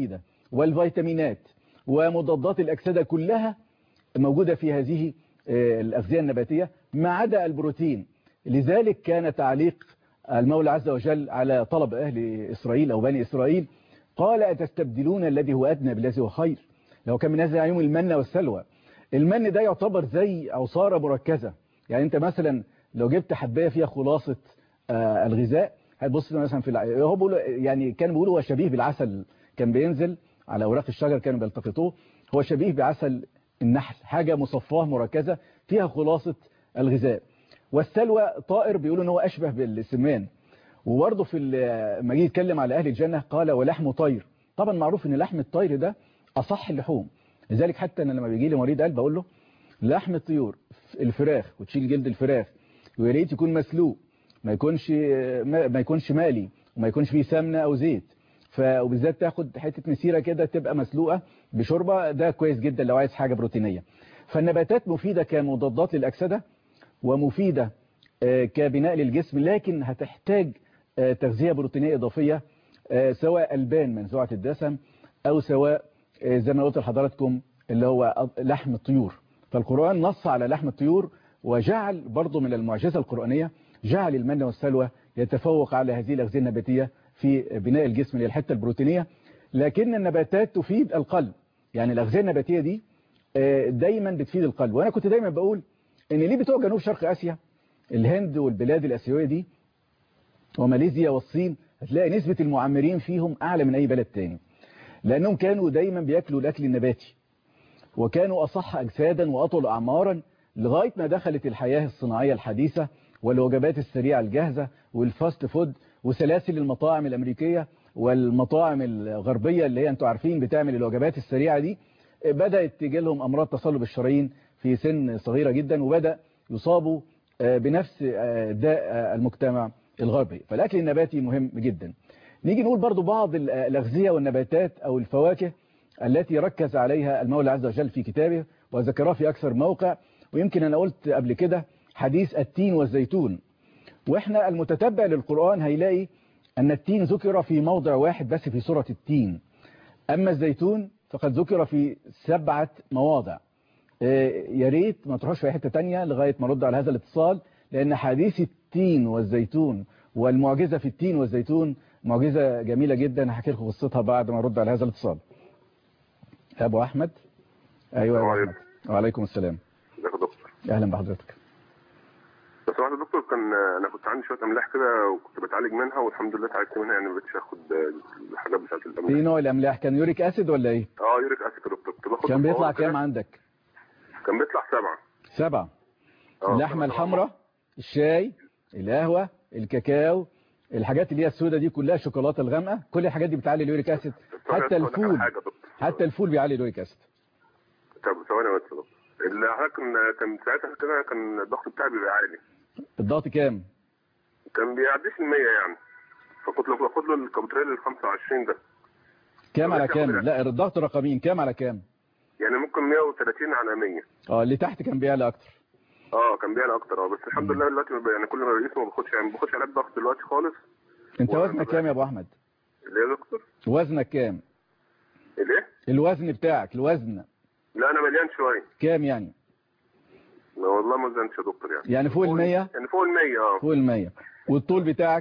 والفيتامينات ومضادات الأكسدة كلها موجودة في هذه آه، الأغذية النباتية ما عدا البروتين لذلك كان تعليق المولى عز وجل على طلب أهل إسرائيل أو بني إسرائيل قال أتستبدلون الذي هو أدنى بالذي هو خير لو كان من هذا يوم المن والسلوى المن ده يعتبر زي عصارة مركزة يعني انت مثلا لو جبت حبايه فيها خلاصة آه، الغذاء هتبص مثلا في الع... هو بيقول يعني كان بيقولوا هو شبيه بالعسل كان بينزل على اوراق الشجر كانوا بيلتقطوه هو شبيه بعسل النحل حاجة مصفاه مركزة فيها خلاصة الغذاء والسلوى طائر بيقولوا ان هو اشبه بالسمان وبرضه في ال- لما جه يتكلم على اهل الجنة قال ولحم طير طبعا معروف ان لحم الطير ده اصح اللحوم لذلك حتى انا لما بيجي لي مريض قلب بقول له لحم الطيور الفراخ وتشيل جلد الفراخ ويا ريت يكون مسلوق ما يكونش ما ما يكونش مالي وما يكونش فيه سمنه او زيت ف وبالذات تاخد حته مسيره كده تبقى مسلوقه بشوربه ده كويس جدا لو عايز حاجه بروتينيه فالنباتات مفيده كمضادات للاكسده ومفيده آه، كبناء للجسم لكن هتحتاج آه، تغذيه بروتينيه اضافيه آه، سواء البان منزوعه الدسم او سواء آه، زي ما قلت لحضراتكم اللي هو لحم الطيور فالقرآن نص على لحم الطيور وجعل برضه من المعجزة القرآنية جعل المن والسلوى يتفوق على هذه الأغذية النباتية في بناء الجسم للحتة البروتينية لكن النباتات تفيد القلب يعني الأغذية النباتية دي آه، دايما بتفيد القلب وأنا كنت دايما بقول إن ليه بتوع جنوب شرق آسيا الهند والبلاد الآسيوية دي وماليزيا والصين هتلاقي نسبة المعمرين فيهم أعلى من أي بلد تاني لأنهم كانوا دايما بياكلوا الأكل النباتي وكانوا أصح أجسادا وأطول أعمارا لغاية ما دخلت الحياة الصناعية الحديثة والوجبات السريعة الجاهزة والفاست فود وسلاسل المطاعم الأمريكية والمطاعم الغربية اللي هي أنتوا عارفين بتعمل الوجبات السريعة دي بدأت تيجي لهم أمراض تصلب الشرايين في سن صغيرة جدا وبدأ يصابوا آه، بنفس آه، داء آه، المجتمع الغربي فالأكل النباتي مهم جدا نيجي نقول برضو بعض ال- الأغذية والنباتات أو الفواكه التي ركز عليها المولى عز وجل في كتابه وذكرها في أكثر موقع ويمكن أنا قلت قبل كده حديث التين والزيتون وإحنا المتتبع للقرآن هيلاقي أن التين ذكر في موضع واحد بس في سورة التين أما الزيتون فقد ذكر في سبعة مواضع إيه، يا ريت ما تروحش في حتة تانية لغاية ما رد على هذا الاتصال لأن حديث التين والزيتون والمعجزة في التين والزيتون معجزة جميلة جدا هحكي لكم قصتها بعد ما ارد على هذا الاتصال أبو أحمد أيوة يا أبو السلام أحمد وعليكم السلام ازيك يا دكتور أهلا بحضرتك بس واحد يا دكتور كان انا كنت عندي شويه املاح كده وكنت بتعالج منها والحمد لله اتعالجت منها يعني ما بقتش اخد الحاجات بتاعت في الاملاح نوع الأملاح كان يوريك أسيد ولا إيه اه يوريك اسيد يا دكتور كنت باخد كان بيطلع الفوار كده. كام عندك كان بيطلع سبعه سبعة اه اللحمة الحمراء الشاي القهوة الكاكاو الحاجات اللي هي السوداء دي كلها الشوكولاته الغامقه كل الحاجات دي بتعلي اليوريك اسيد ثواني حتى بس أقول لك على الفول حاجة يا دكتور. حتى الفول بيعلي اليوريك اسيد طب ثواني بس يا دكتور اللي حضرتك كان كان ساعتها كده كان الضغط بتاعي بيبقى عالي الضغط كام كان بيعديش ال 100 يعني فكنت باخد له الكمبريل ال 25 ده كام على بياخد كام الأكل. لا الضغط رقمين كام على كام يعني ممكن 130 على 100 اه اللي تحت كان بيعلى اكتر اه كان بيعلى اكتر اه بس الحمد لله دلوقتي ما بقى- يعني كل ما بقيس ما باخدش يعني ما باخدش علاج ضغط دلوقتي خالص انت وأنا وزنك بقى- كام يا ابو احمد اللي يا دكتور وزنك كام الايه؟ الوزن بتاعك الوزن لا انا مليان شويه كام يعني لا والله ما زنتش يا دكتور يعني يعني فوق ال 100 يعني فوق ال 100 اه فوق ال 100 والطول بتاعك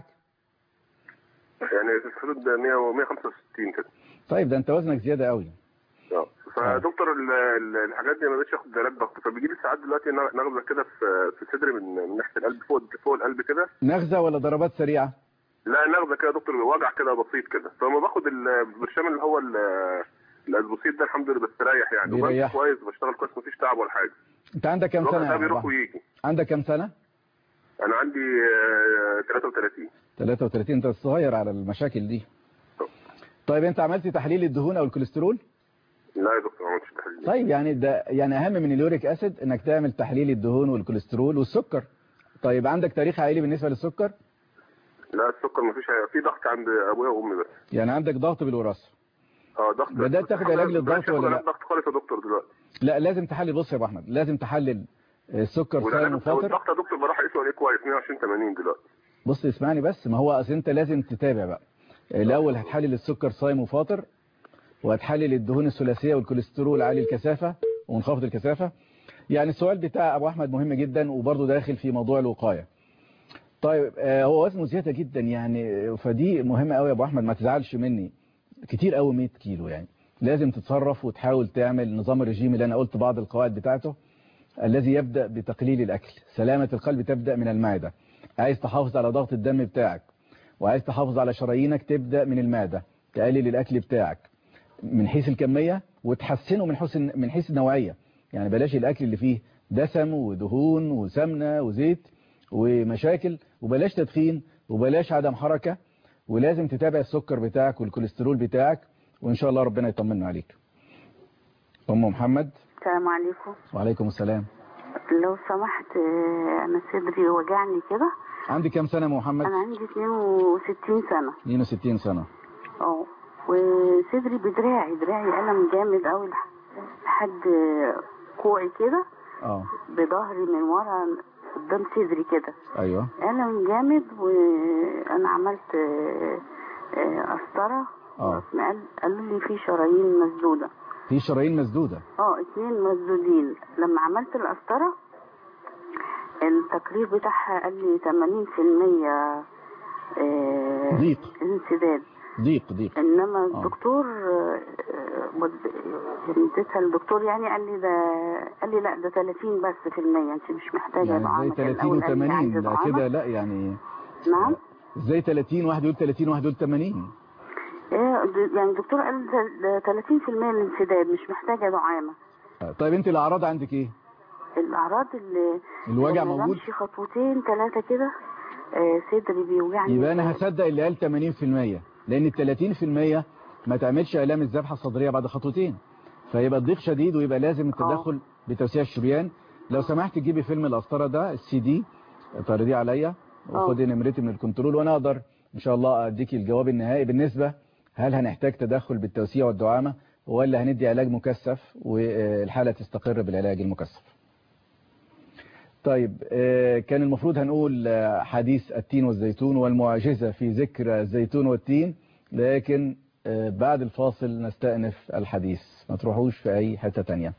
يعني في حدود 100 و 165 كده طيب ده انت وزنك زياده قوي اه فدكتور ال- ال- الحاجات دي ما بقتش اخد علاج ضغط فبيجي لي ساعات دلوقتي ن- نغزه كده في في صدري من من ناحيه القلب فوق فوق القلب كده نغزه ولا ضربات سريعه لا نغزه كده يا دكتور وجع كده بسيط كده فلما باخد البرشام اللي هو ال- الاسبوسيت ده الحمد لله بستريح يعني بيريح. وبمشي كويس بشتغل كويس مفيش تعب ولا حاجه انت عندك كام الوجع سنه ده يا أبو بيروح أحمد؟ ويجي عندك كام سنه انا عندي آه، 33 33 انت صغير على المشاكل دي طيب انت عملت تحليل الدهون او الكوليسترول لا يا دكتور ما عملتش تحليل طيب يعني ده يعني اهم من اليوريك اسيد انك تعمل تحليل الدهون والكوليسترول والسكر طيب عندك تاريخ عائلي بالنسبه للسكر لا السكر ما فيش في ضغط عند ابويا وامي بس يعني عندك ضغط بالوراثه اه ضغط بدأت تاخد علاج للضغط بلاش آخد ولا لا؟ علاج ضغط خالص يا دكتور دلوقتي لا لازم تحلل بص يا ابو احمد لازم تحلل السكر صايم والعلاج وفاطر والضغط يا دكتور بروح اقيسه عليه كويس 120 80 دلوقتي بص اسمعني بس ما هو اصل انت لازم تتابع بقى الاول هتحلل السكر صايم وفاطر وهتحلل الدهون الثلاثيه والكوليسترول عالي الكثافه ومنخفض الكثافه يعني السؤال بتاع ابو احمد مهم جدا وبرضه داخل في موضوع الوقايه طيب آه، هو وزنه زياده جدا يعني فدي مهمه قوي يا ابو احمد ما تزعلش مني كتير قوي 100 كيلو يعني لازم تتصرف وتحاول تعمل نظام الرجيم اللي انا قلت بعض القواعد بتاعته الذي يبدا بتقليل الاكل سلامه القلب تبدا من المعده عايز تحافظ على ضغط الدم بتاعك وعايز تحافظ على شرايينك تبدا من المعده تقلل الاكل بتاعك من حيث الكميه وتحسنه من حيث من حيث النوعيه يعني بلاش الاكل اللي فيه دسم ودهون وسمنه وزيت ومشاكل وبلاش تدخين وبلاش عدم حركه ولازم تتابع السكر بتاعك والكوليسترول بتاعك وان شاء الله ربنا يطمنا عليك ام محمد السلام عليكم وعليكم السلام لو سمحت آه، انا صدري وجعني كده عندي كام سنه يا أم محمد انا عندي 62 سنه 62 سنه اه وصدري بدراعي دراعي الم جامد قوي لحد كوعي كده اه بظهري من ورا قدام صدري كده ايوه الم جامد وانا عملت آه، آه، قسطره اه قال- قالوا لي في شرايين مسدوده في شرايين مسدوده اه اتنين مسدودين لما عملت القسطرة التقرير بتاعها قال لي 80% آه، ضيق انسداد ضيق ضيق انما آه. الدكتور آه، آه، ود- اديتها الدكتور يعني قال لي ده قال لي لا ده 30 بس في المية انت مش محتاجة يعني دعامة ازاي كان 30 الأول قال لي و80 عايزة ده دعامة. كده لا يعني نعم ازاي 30 واحد يقول 30 واحد يقول 80 ايه د- يعني الدكتور قال ده- ده 30% الانسداد مش محتاجة دعامة آه، طيب انت الاعراض عندك ايه الأعراض اللي الوجع لما موجود بمشي خطوتين ثلاثة كده آه، صدري بيوجعني يبقى انا هصدق اللي قال 80% لان ال 30% ما تعملش الام الذبحه الصدريه بعد خطوتين فيبقى الضيق شديد ويبقى لازم التدخل بتوسيع الشريان لو سمحت تجيبي فيلم القسطره ده السي دي تعرضيه عليا وخدي نمرتي من الكنترول وانا اقدر ان شاء الله اديكي الجواب النهائي بالنسبه هل هنحتاج تدخل بالتوسيع والدعامه ولا هندي علاج مكثف والحاله تستقر بالعلاج المكثف طيب آه، كان المفروض هنقول آه، حديث التين والزيتون والمعجزة في ذكر الزيتون والتين لكن آه، بعد الفاصل نستأنف الحديث ما تروحوش في أي حتة تانية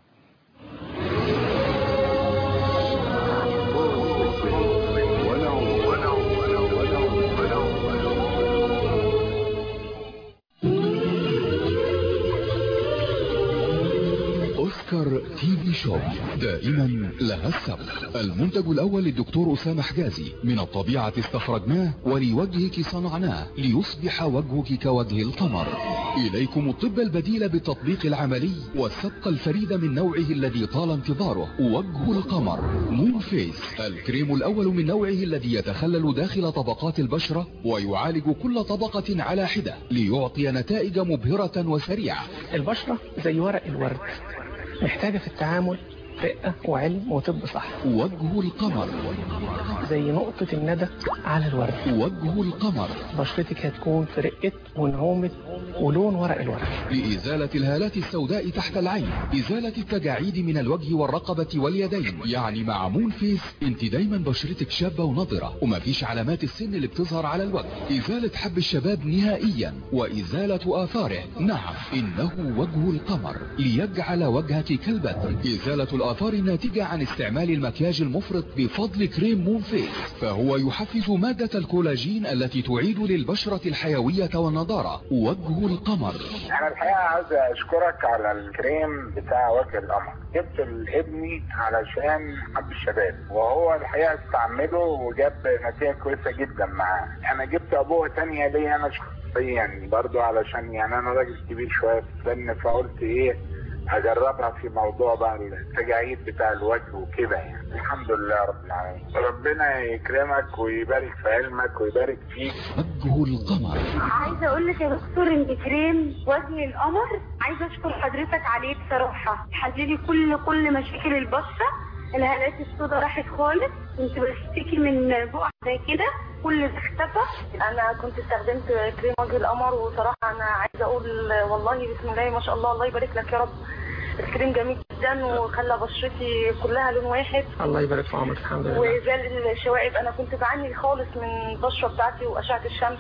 أوسكار تي في شوب دائما لها السبق المنتج الأول للدكتور أسامة حجازي من الطبيعة استخرجناه ولوجهك صنعناه ليصبح وجهك كوجه القمر إليكم الطب البديل بالتطبيق العملي والسبق الفريد من نوعه الذي طال انتظاره وجه القمر مون فيس الكريم الأول من نوعه الذي يتخلل داخل طبقات البشرة ويعالج كل طبقة على حدة ليعطي نتائج مبهرة وسريعة البشرة زي ورق الورد محتاجة في التعامل رقة وعلم وطب صح وجه القمر زي نقطة الندى على الورد وجه القمر بشرتك هتكون في رقة ونعومة ولون ورق الورد لإزالة الهالات السوداء تحت العين إزالة التجاعيد من الوجه والرقبة واليدين يعني مع مون فيس انت دايما بشرتك شابة ونضرة ومفيش علامات السن اللي بتظهر على الوجه إزالة حب الشباب نهائيا وإزالة آثاره نعم إنه وجه القمر ليجعل وجهك كالبدر إزالة الآثار الناتجة عن استعمال المكياج المفرط بفضل كريم مون فيس فهو يحفز مادة الكولاجين التي تعيد للبشرة الحيوية والنضارة وجه القمر انا الحقيقه عايز اشكرك على الكريم بتاع وجه القمر جبت لابني علشان حب الشباب وهو الحقيقه استعمله وجاب نتيجه كويسه جدا معاه انا جبت ابوه تانية ليا انا شخصيا برضو علشان يعني انا راجل كبير شويه في السن فقلت ايه هجربها في موضوع بقى التجاعيد بتاع الوجه وكده يعني الحمد لله رب العالمين ربنا يكرمك ويبارك في علمك ويبارك فيك وجه القمر عايزه اقول لك يا دكتور ان كريم وجه القمر عايزه اشكر حضرتك عليه بصراحه حللي كل كل مشاكل البشره الهالات السوداء راحت خالص كنت بشتكي من بقع زي كده كل ده اختفى انا كنت استخدمت كريم وجه القمر وصراحه انا عايزه اقول والله بسم الله ما شاء الله الله يبارك لك يا رب الكريم جميل جدا وخلى بشرتي كلها لون واحد الله يبارك في عمرك الحمد لله وزال الشوائب انا كنت بعاني خالص من البشره بتاعتي واشعه الشمس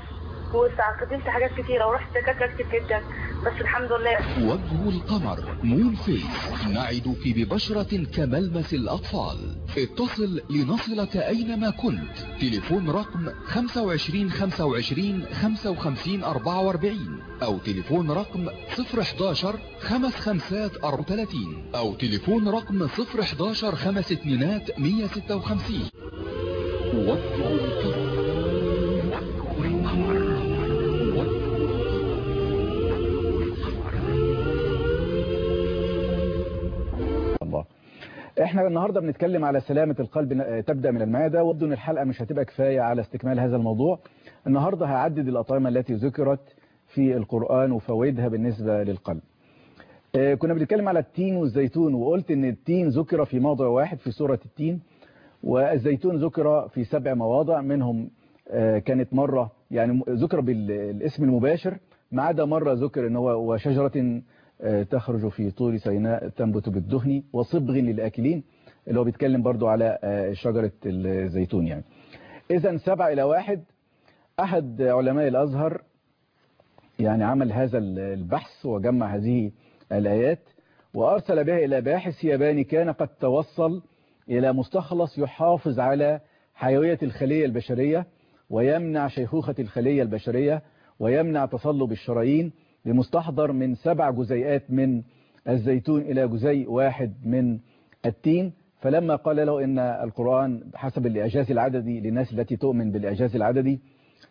واستخدمت حاجات كتيره ورحت دكاتره كتير جدا بس الحمد لله وجه القمر مون فيس نعدك ببشرة كملمس الأطفال اتصل لنصلك أينما كنت تليفون رقم 25 25 55 44 أو تليفون رقم 011 خمس خمسات 34 أو تليفون رقم 011 خمس اتنينات 156 وجه القمر الله احنا النهاردة بنتكلم على سلامة القلب تبدأ من المعدة وابدو ان الحلقة مش هتبقى كفاية على استكمال هذا الموضوع النهاردة هعدد الأطعمة التي ذكرت في القرآن وفوائدها بالنسبة للقلب آه، كنا بنتكلم على التين والزيتون وقلت ان التين ذكر في موضع واحد في سورة التين والزيتون ذكر في سبع مواضع منهم آه، كانت مرة يعني ذكر بالاسم المباشر ما عدا مرة ذكر ان هو وشجرة آه، تخرج في طور سيناء تنبت بالدهن وصبغ للآكلين اللي هو بيتكلم برضو على آه، شجرة الزيتون يعني إذا سبع إلى واحد أحد علماء الأزهر يعني عمل هذا البحث وجمع هذه الآيات وأرسل بها إلى باحث ياباني كان قد توصل إلى مستخلص يحافظ على حيوية الخلية البشرية ويمنع شيخوخة الخلية البشرية ويمنع تصلب الشرايين لمستحضر من سبع جزيئات من الزيتون إلى جزيء واحد من التين فلما قال له إن القرآن حسب الإعجاز العددي للناس التي تؤمن بالإعجاز العددي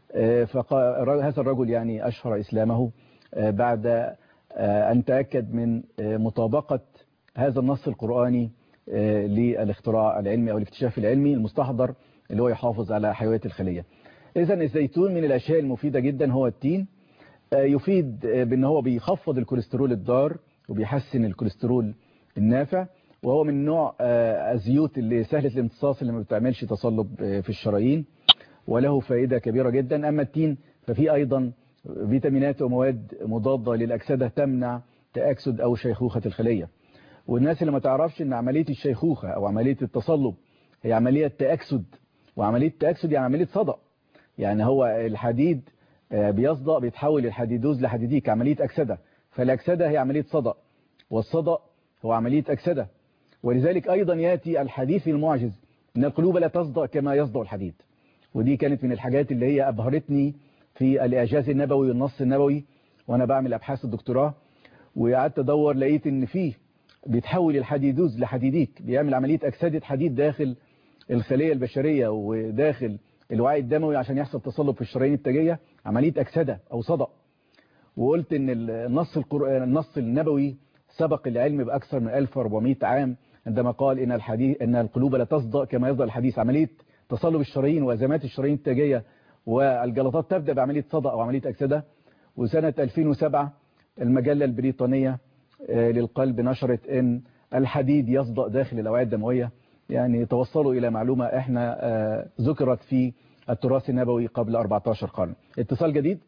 فقال هذا الرجل يعني أشهر إسلامه بعد أن تأكد من مطابقة هذا النص القرآني للاختراع العلمي أو الاكتشاف العلمي المستحضر اللي هو يحافظ على حيوية الخلية إذا الزيتون من الأشياء المفيدة جدا هو التين يفيد بأن هو بيخفض الكوليسترول الضار وبيحسن الكوليسترول النافع وهو من نوع الزيوت اللي سهلة الامتصاص اللي ما بتعملش تصلب في الشرايين وله فائدة كبيرة جدا أما التين ففيه أيضا فيتامينات ومواد مضادة للأكسدة تمنع تأكسد أو شيخوخة الخلية والناس اللي ما تعرفش أن عملية الشيخوخة أو عملية التصلب هي عملية تأكسد وعملية تأكسد يعني عملية صدأ يعني هو الحديد بيصدأ بيتحول الحديدوز لحديديك عملية أكسدة فالأكسدة هي عملية صدأ والصدأ هو عملية أكسدة ولذلك أيضا يأتي الحديث المعجز أن القلوب لا تصدأ كما يصدأ الحديد ودي كانت من الحاجات اللي هي أبهرتني في الإعجاز النبوي والنص النبوي وأنا بعمل أبحاث الدكتوراه وقعدت أدور لقيت إن فيه بيتحول الحديدوز لحديديك بيعمل عملية أكسدة حديد داخل الخلية البشرية وداخل الوعي الدموي عشان يحصل تصلب في الشرايين التاجية عملية أكسدة أو صدأ وقلت إن النص القرآن النص النبوي سبق العلم بأكثر من 1400 عام عندما قال إن الحديث إن القلوب لا تصدأ كما يصدأ الحديث عملية تصلب الشرايين وأزمات الشرايين التاجية والجلطات تبدأ بعملية صدأ أو عملية أكسدة وسنة 2007 المجلة البريطانية للقلب نشرت إن الحديد يصدأ داخل الأوعية الدموية يعني توصلوا إلى معلومة إحنا ذكرت في التراث النبوي قبل 14 قرن اتصال جديد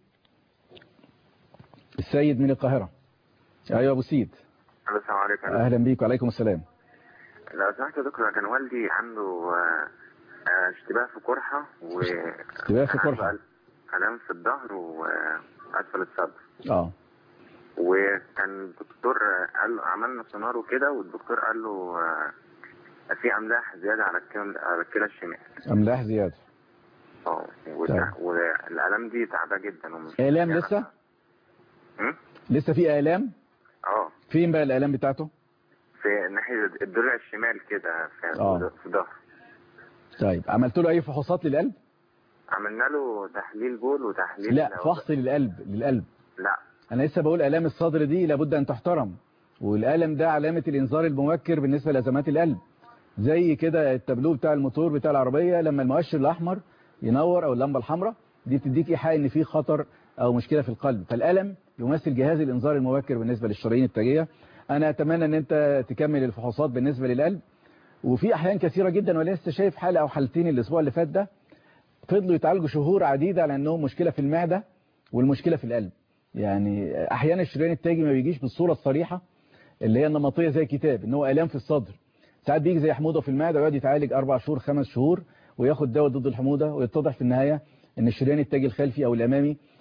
السيد من القاهرة أيوة أبو سيد السلام عليكم أهلا بيك وعليكم السلام لو سمحت يا دكتور كان والدي عنده اشتباه في قرحة و اشتباه في قرحة ألم في الظهر وأسفل الصدر اه وكان الدكتور قال له عملنا سونار وكده والدكتور قال له في أملاح زيادة على الكلى على الكلى الشمال أملاح زيادة اه والألم دي تعباه جدا ومش آلام لسه؟ م? لسه في آلام؟ اه فين بقى الآلام بتاعته؟ في ناحية الضلع الشمال كده في آه. في ظهر طيب عملت له أي فحوصات للقلب؟ عملنا له تحليل بول وتحليل لا فحص للقلب للقلب لا أنا لسه بقول آلام الصدر دي لابد أن تحترم والألم ده علامة الإنذار المبكر بالنسبة لأزمات القلب زي كده التابلو بتاع الموتور بتاع العربية لما المؤشر الأحمر ينور أو اللمبة الحمراء دي بتديك إيحاء إن في خطر أو مشكلة في القلب فالألم يمثل جهاز الإنذار المبكر بالنسبة للشرايين التاجية أنا أتمنى أن أنت تكمل الفحوصات بالنسبة للقلب وفي أحيان كثيرة جدا وأنا لسه شايف حالة أو حالتين الأسبوع اللي فات ده فضلوا يتعالجوا شهور عديدة على أنهم مشكلة في المعدة والمشكلة في القلب يعني أحيانا الشريان التاجي ما بيجيش بالصورة الصريحة اللي هي النمطية زي كتاب إن هو آلام في الصدر ساعات بيجي زي حموضة في المعدة ويقعد يتعالج أربع شهور خمس شهور وياخد دواء ضد الحموضة ويتضح في النهاية إن الشريان التاجي الخلفي أو الأمامي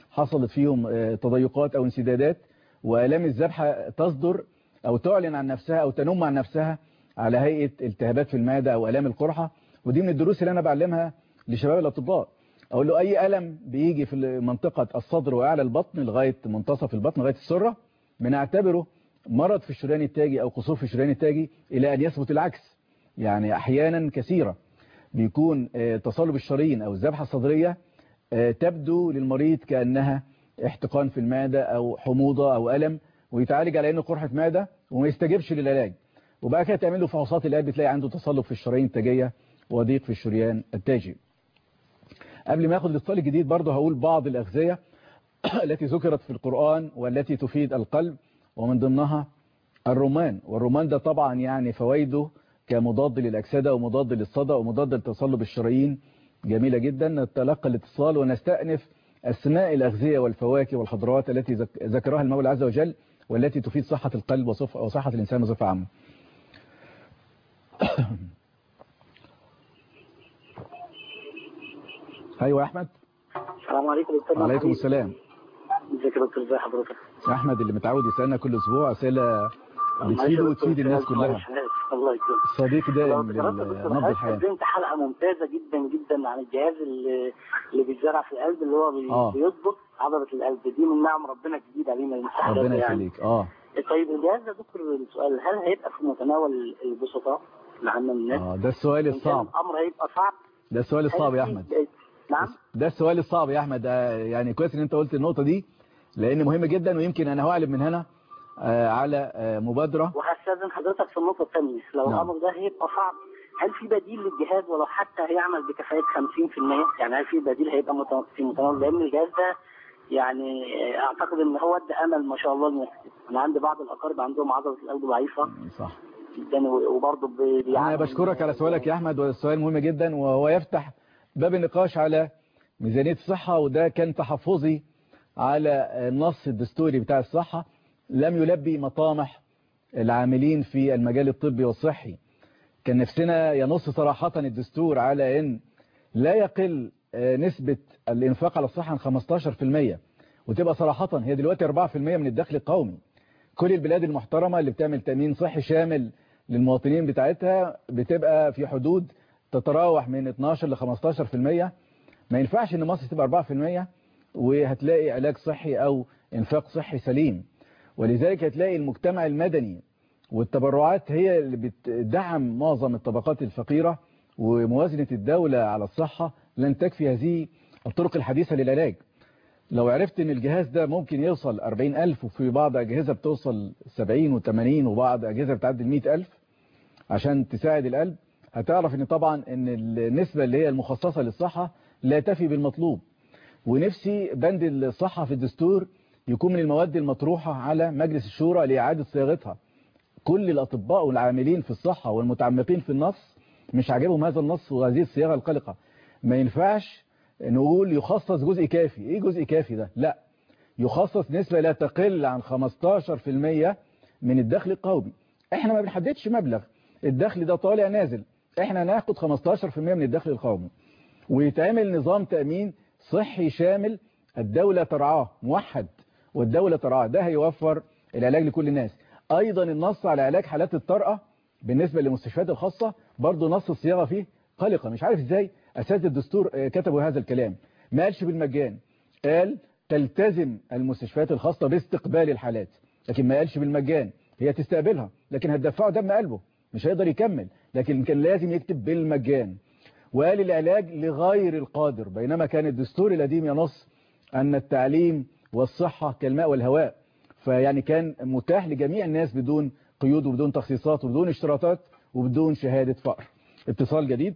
حصلت فيهم آه، تضيقات أو انسدادات وآلام الذبحة تصدر أو تعلن عن نفسها أو تنم عن نفسها على هيئة التهابات في المعدة أو آلام القرحة ودي من الدروس اللي أنا بعلمها لشباب الأطباء أقول له أي ألم بيجي في منطقة الصدر وأعلى البطن لغاية منتصف البطن لغاية السرة بنعتبره مرض في الشريان التاجي أو قصور في الشريان التاجي إلى أن يثبت العكس يعني أحيانا كثيرة بيكون آه، تصلب الشرايين أو الذبحة الصدرية آه، تبدو للمريض كأنها احتقان في المعدة أو حموضة أو ألم ويتعالج على أنه قرحة معدة وما يستجيبش للعلاج وبقى كده تعمل له فحوصات القلب بتلاقي عنده تصلب في الشرايين التاجية وضيق في الشريان التاجي قبل ما اخد الاتصال الجديد برضه هقول بعض الأغذية التي ذكرت في القرآن والتي تفيد القلب ومن ضمنها الرمان والرمان ده طبعا يعني فوائده كمضاد للأكسدة ومضاد للصدى ومضاد لتصلب الشرايين جميلة جدا نتلقى الاتصال ونستأنف أسماء الأغذية والفواكه والخضروات التي ذك- ذكرها المولى عز وجل والتي تفيد صحة القلب وصف- وصحة الإنسان بصفة عامة أيوة يا أحمد السلام عليكم دكتور وعليكم السلام ازيك يا دكتور ازي حضرتك أحمد اللي متعود يسألنا كل أسبوع أسئلة بتفيده معلش يا دكتور، وتفيد الناس سؤال كلها معلش، أنا آسف، الله يكرمك صديق دائم لو تجربت يا دكتور لنبض حضرتك الحياة قدمت حلقه ممتازه جدا جدا عن الجهاز اللي, اللي بيتزرع في القلب اللي هو بي- آه. بيضبط عضله القلب دي من نعم ربنا الجديد علينا المستحدث ربنا يعني يخليك اه طيب الجهاز ده دكتور السؤال هل هيبقى في متناول البسطاء العامه من الناس؟ اه ده السؤال إن كان الصعب الامر هيبقى صعب ده السؤال الصعب يا هل في- أحمد نعم ده السؤال الصعب يا أحمد آه، يعني كويس ان انت قلت النقطة دي لان مهم جدا ويمكن انا هعلم من هنا آه، على آه، مبادرة وهستاذن حضرتك في النقطه الثانيه لو نعم. الامر ده هيبقى صعب هل في بديل للجهاز ولو حتى هيعمل بكفاءه 50% يعني هل في بديل هيبقى مت- في متناول لان الجهاز ده يعني اعتقد ان هو ادى امل ما شاء الله للناس انا عندي بعض الاقارب عندهم عضله القلب ضعيفه صح جدا وبرضه بي- انا بيعانوا بشكرك على سؤالك يا احمد والسؤال مهم جدا وهو يفتح باب النقاش على ميزانية الصحة وده كان تحفظي على النص الدستوري بتاع الصحة لم يلبي مطامح العاملين في المجال الطبي والصحي كان نفسنا ينص صراحة الدستور على ان لا يقل آه، نسبة الانفاق على الصحة عن 15% وتبقى صراحة هي دلوقتي 4% من الدخل القومي كل البلاد المحترمة اللي بتعمل تأمين صحي شامل للمواطنين بتاعتها بتبقى في حدود تتراوح من 12 ل 15% ما ينفعش ان مصر تبقى 4% وهتلاقي علاج صحي او انفاق صحي سليم ولذلك هتلاقي المجتمع المدني والتبرعات هي اللي بتدعم معظم الطبقات الفقيرة وموازنة الدولة على الصحة لن تكفي هذه الطرق الحديثة للعلاج لو عرفت ان الجهاز ده ممكن يوصل 40 ألف وفي بعض أجهزة بتوصل 70 و80 وبعض أجهزة بتعدي 100 ألف عشان تساعد القلب هتعرف ان طبعا ان النسبة اللي هي المخصصة للصحة لا تفي بالمطلوب ونفسي بند الصحة في الدستور يكون من المواد المطروحة على مجلس الشورى لإعادة صياغتها كل الأطباء والعاملين في الصحة والمتعمقين في النص مش عاجبهم هذا النص وهذه الصياغة القلقة ما ينفعش نقول يخصص جزء كافي ايه جزء كافي ده لا يخصص نسبة لا تقل عن 15% من الدخل القومي احنا ما بنحددش مبلغ الدخل ده طالع نازل احنا ناخد 15% من الدخل القومي ويتعمل نظام تأمين صحي شامل الدولة ترعاه موحد والدولة ترعاه ده هيوفر العلاج لكل الناس ايضا النص على علاج حالات الطارئة بالنسبة للمستشفيات الخاصة برضو نص الصياغة فيه قلقة مش عارف ازاي اساتذه الدستور آه، كتبوا هذا الكلام ما قالش بالمجان قال تلتزم المستشفيات الخاصة باستقبال الحالات لكن ما قالش بالمجان هي تستقبلها لكن هتدفعه دم قلبه مش هيقدر يكمل لكن كان لازم يكتب بالمجان وقال العلاج لغير القادر بينما كان الدستور القديم ينص أن التعليم والصحة كالماء والهواء فيعني كان متاح لجميع الناس بدون قيود وبدون تخصيصات وبدون اشتراطات وبدون شهادة فقر اتصال جديد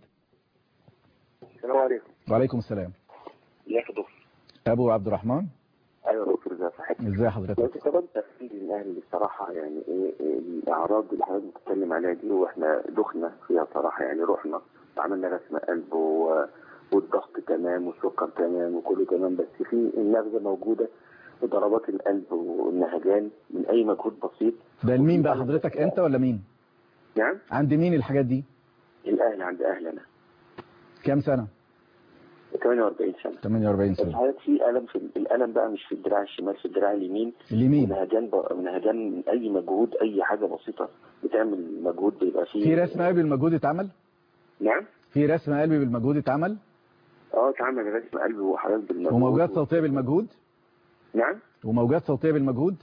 السلام عليكم وعليكم السلام ازيك يا دكتور أبو عبد الرحمن ايوه يا دكتور ازي صحتك ازاي لو حضرتك تقدم تفصيل الاهل بصراحه يعني ايه إيه الاعراض اللي حضرتك بتتكلم عليها دي واحنا دخنا فيها صراحه يعني رحنا وعملنا رسم قلب و... والضغط تمام والسكر تمام وكله تمام بس في النغزه موجوده وضربات القلب والنهجان من اي مجهود بسيط ده لمين بقى حضرتك انت ولا مين نعم عند مين الحاجات دي الاهل عند اهلنا كام سنة 48 سنه 48 بس سنة حضرتك في الم في الالم بقى مش في الدراع الشمال في الدراع اليمين اليمين ونهجان ب... نهجان من اي مجهود اي حاجه بسيطه بتعمل مجهود بيبقى فيه في رسم قلبي بالمجهود اتعمل نعم في رسم قلبي بالمجهود اتعمل اه اتعمل رسم قلبي وحضرتك بالمجهود وموجات صوتية بالمجهود نعم وموجات صوتية بالمجهود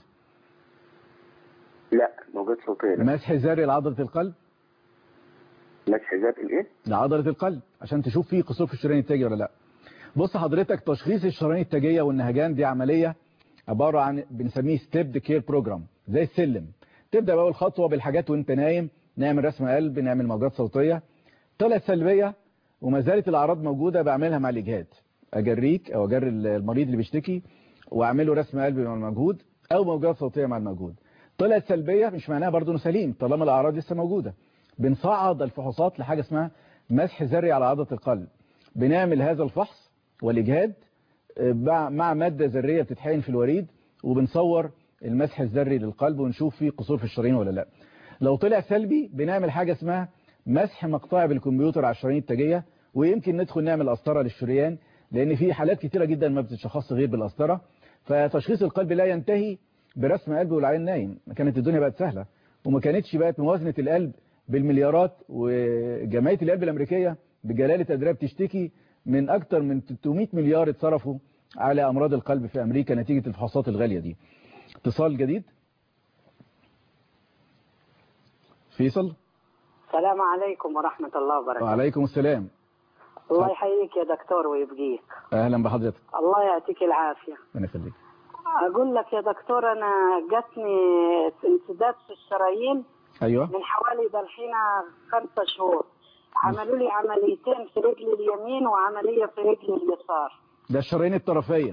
لا موجات صوتيه لا مسح ذري لعضلة القلب مسح ذات الايه لعضلة القلب عشان تشوف فيه قصور في الشريان التاجي ولا لا بص حضرتك تشخيص الشرايين التاجية والنهجان دي عملية عبارة عن بنسميه ستيب كير بروجرام زي السلم تبدأ بأول خطوة بالحاجات وانت نايم نعمل رسم قلب نعمل موجات صوتية طلعت سلبية وما زالت الأعراض موجودة بعملها مع الإجهاد أجريك أو أجري المريض اللي بيشتكي وأعمله رسم قلب مع المجهود أو موجات صوتية مع المجهود طلعت سلبية مش معناها برضه انه سليم طالما الأعراض لسه موجودة بنصعد الفحوصات لحاجة اسمها مسح ذري على عضلة القلب بنعمل هذا الفحص والإجهاد مع مع مادة ذرية بتتحقن في الوريد وبنصور المسح الذري للقلب ونشوف فيه قصور في الشرايين ولا لا لو طلع سلبي بنعمل حاجة اسمها مسح مقطعي بالكمبيوتر على الشرايين التاجية ويمكن ندخل نعمل قسطرة للشريان لأن في حالات كتيرة جدا ما بتتشخص غير بالقسطرة فتشخيص القلب لا ينتهي برسم قلب والعين نايم كانت الدنيا بقت سهلة وما كانتش بقت موازنة القلب بالمليارات وجمعية القلب الأمريكية بجلالة أدراب تشتكي من أكتر من 300 مليار اتصرفوا على أمراض القلب في أمريكا نتيجة الفحوصات الغالية دي اتصال جديد فيصل السلام عليكم ورحمة الله وبركاته وعليكم السلام الله يحييك يا دكتور ويبقيك أهلا بحضرتك الله يعطيك العافية أنا يخليك أقول لك يا دكتور أنا جاتني انسداد في الشرايين أيوة من حوالي ده الحين خمسة شهور عملوا لي عمليتين في رجلي اليمين وعملية في رجلي اليسار ده الشرايين الطرفية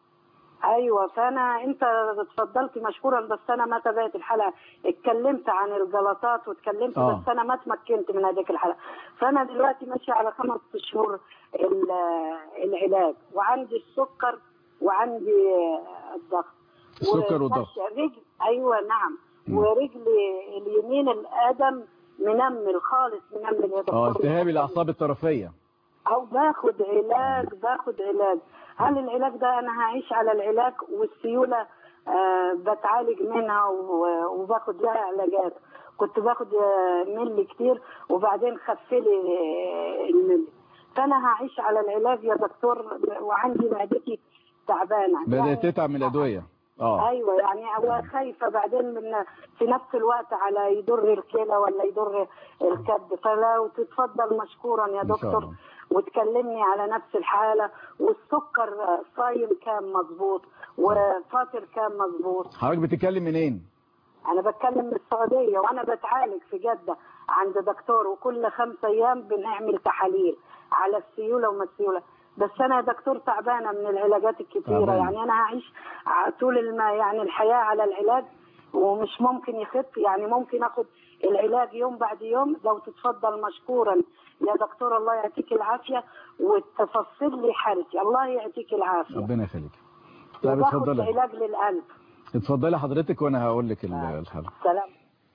ايوه فانا انت اتفضلت مشكورا بس انا ما تابعت الحلقه اتكلمت عن الجلطات واتكلمت آه. بس انا ما تمكنت من هذيك الحلقه فانا دلوقتي ماشيه على خمس شهور ال- العلاج وعندي السكر وعندي الضغط السكر والضغط. وماشية رجل ايوه نعم ورجلي اليمين القدم منمل خالص منمل يا اه دكتور التهاب الأعصاب الطرفية او باخد علاج باخد علاج هل العلاج ده انا هعيش على العلاج والسيوله آه بتعالج منها و- وباخد لها علاجات كنت باخد آه، ملي كتير وبعدين خفلي آه، الملي فانا هعيش على العلاج يا دكتور وعندي معدتي تعبانه بدأت تتعب من الأدوية اه ايوه يعني هو خايفه بعدين من في نفس الوقت على يضر الكلى ولا يضر الكبد فلو تتفضل مشكورا يا إن شاء دكتور الله. وتكلمني على نفس الحاله والسكر صايم كام مظبوط وفاطر كام مظبوط حضرتك بتتكلم منين انا بتكلم من السعوديه وانا بتعالج في جده عند دكتور وكل خمسة ايام بنعمل تحاليل على السيوله وما السيوله بس انا يا دكتور تعبانه من العلاجات الكتيره تعبانة. يعني انا هعيش ع- طول الم... يعني الحياه على العلاج ومش ممكن يخف يعني ممكن اخد العلاج يوم بعد يوم لو تتفضل مشكورا يا دكتور الله يعطيك العافيه وتفصل لي حالتي الله يعطيك العافيه ربنا يخليك طيب وباخد اتفضلي علاج للقلب اتفضلي حضرتك وانا هقول لك ال- الحل سلام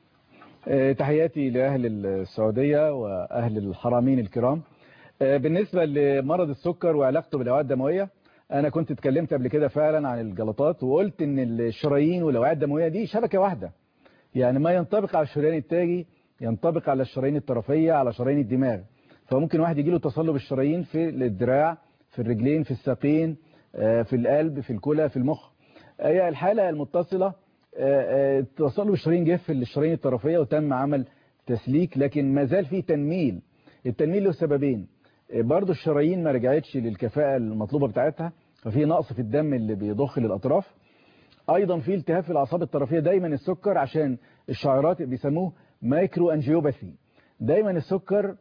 آه، تحياتي لأهل السعودية وأهل الحرمين الكرام آه، بالنسبة لمرض السكر وعلاقته بالأوعية الدموية أنا كنت اتكلمت قبل كده فعلا عن الجلطات وقلت إن الشرايين والأوعية الدموية دي شبكة واحدة يعني ما ينطبق على الشريان التاجي ينطبق على الشرايين الطرفية على شرايين الدماغ فممكن واحد يجيله تصلب الشرايين في الدراع في الرجلين في الساقين آه، في القلب في الكلى في المخ هي الحالة المتصلة آه، آه، تصلب الشرايين جه في الشرايين الطرفية وتم عمل تسليك لكن ما زال في تنميل التنميل له سببين آه، برضو الشرايين ما رجعتش للكفاءة المطلوبة بتاعتها ففي نقص في الدم اللي بيضخ للأطراف ايضا في التهاب في الاعصاب الطرفيه دايما السكر عشان الشعيرات بيسموه مايكرو انجيوباثي دايما السكر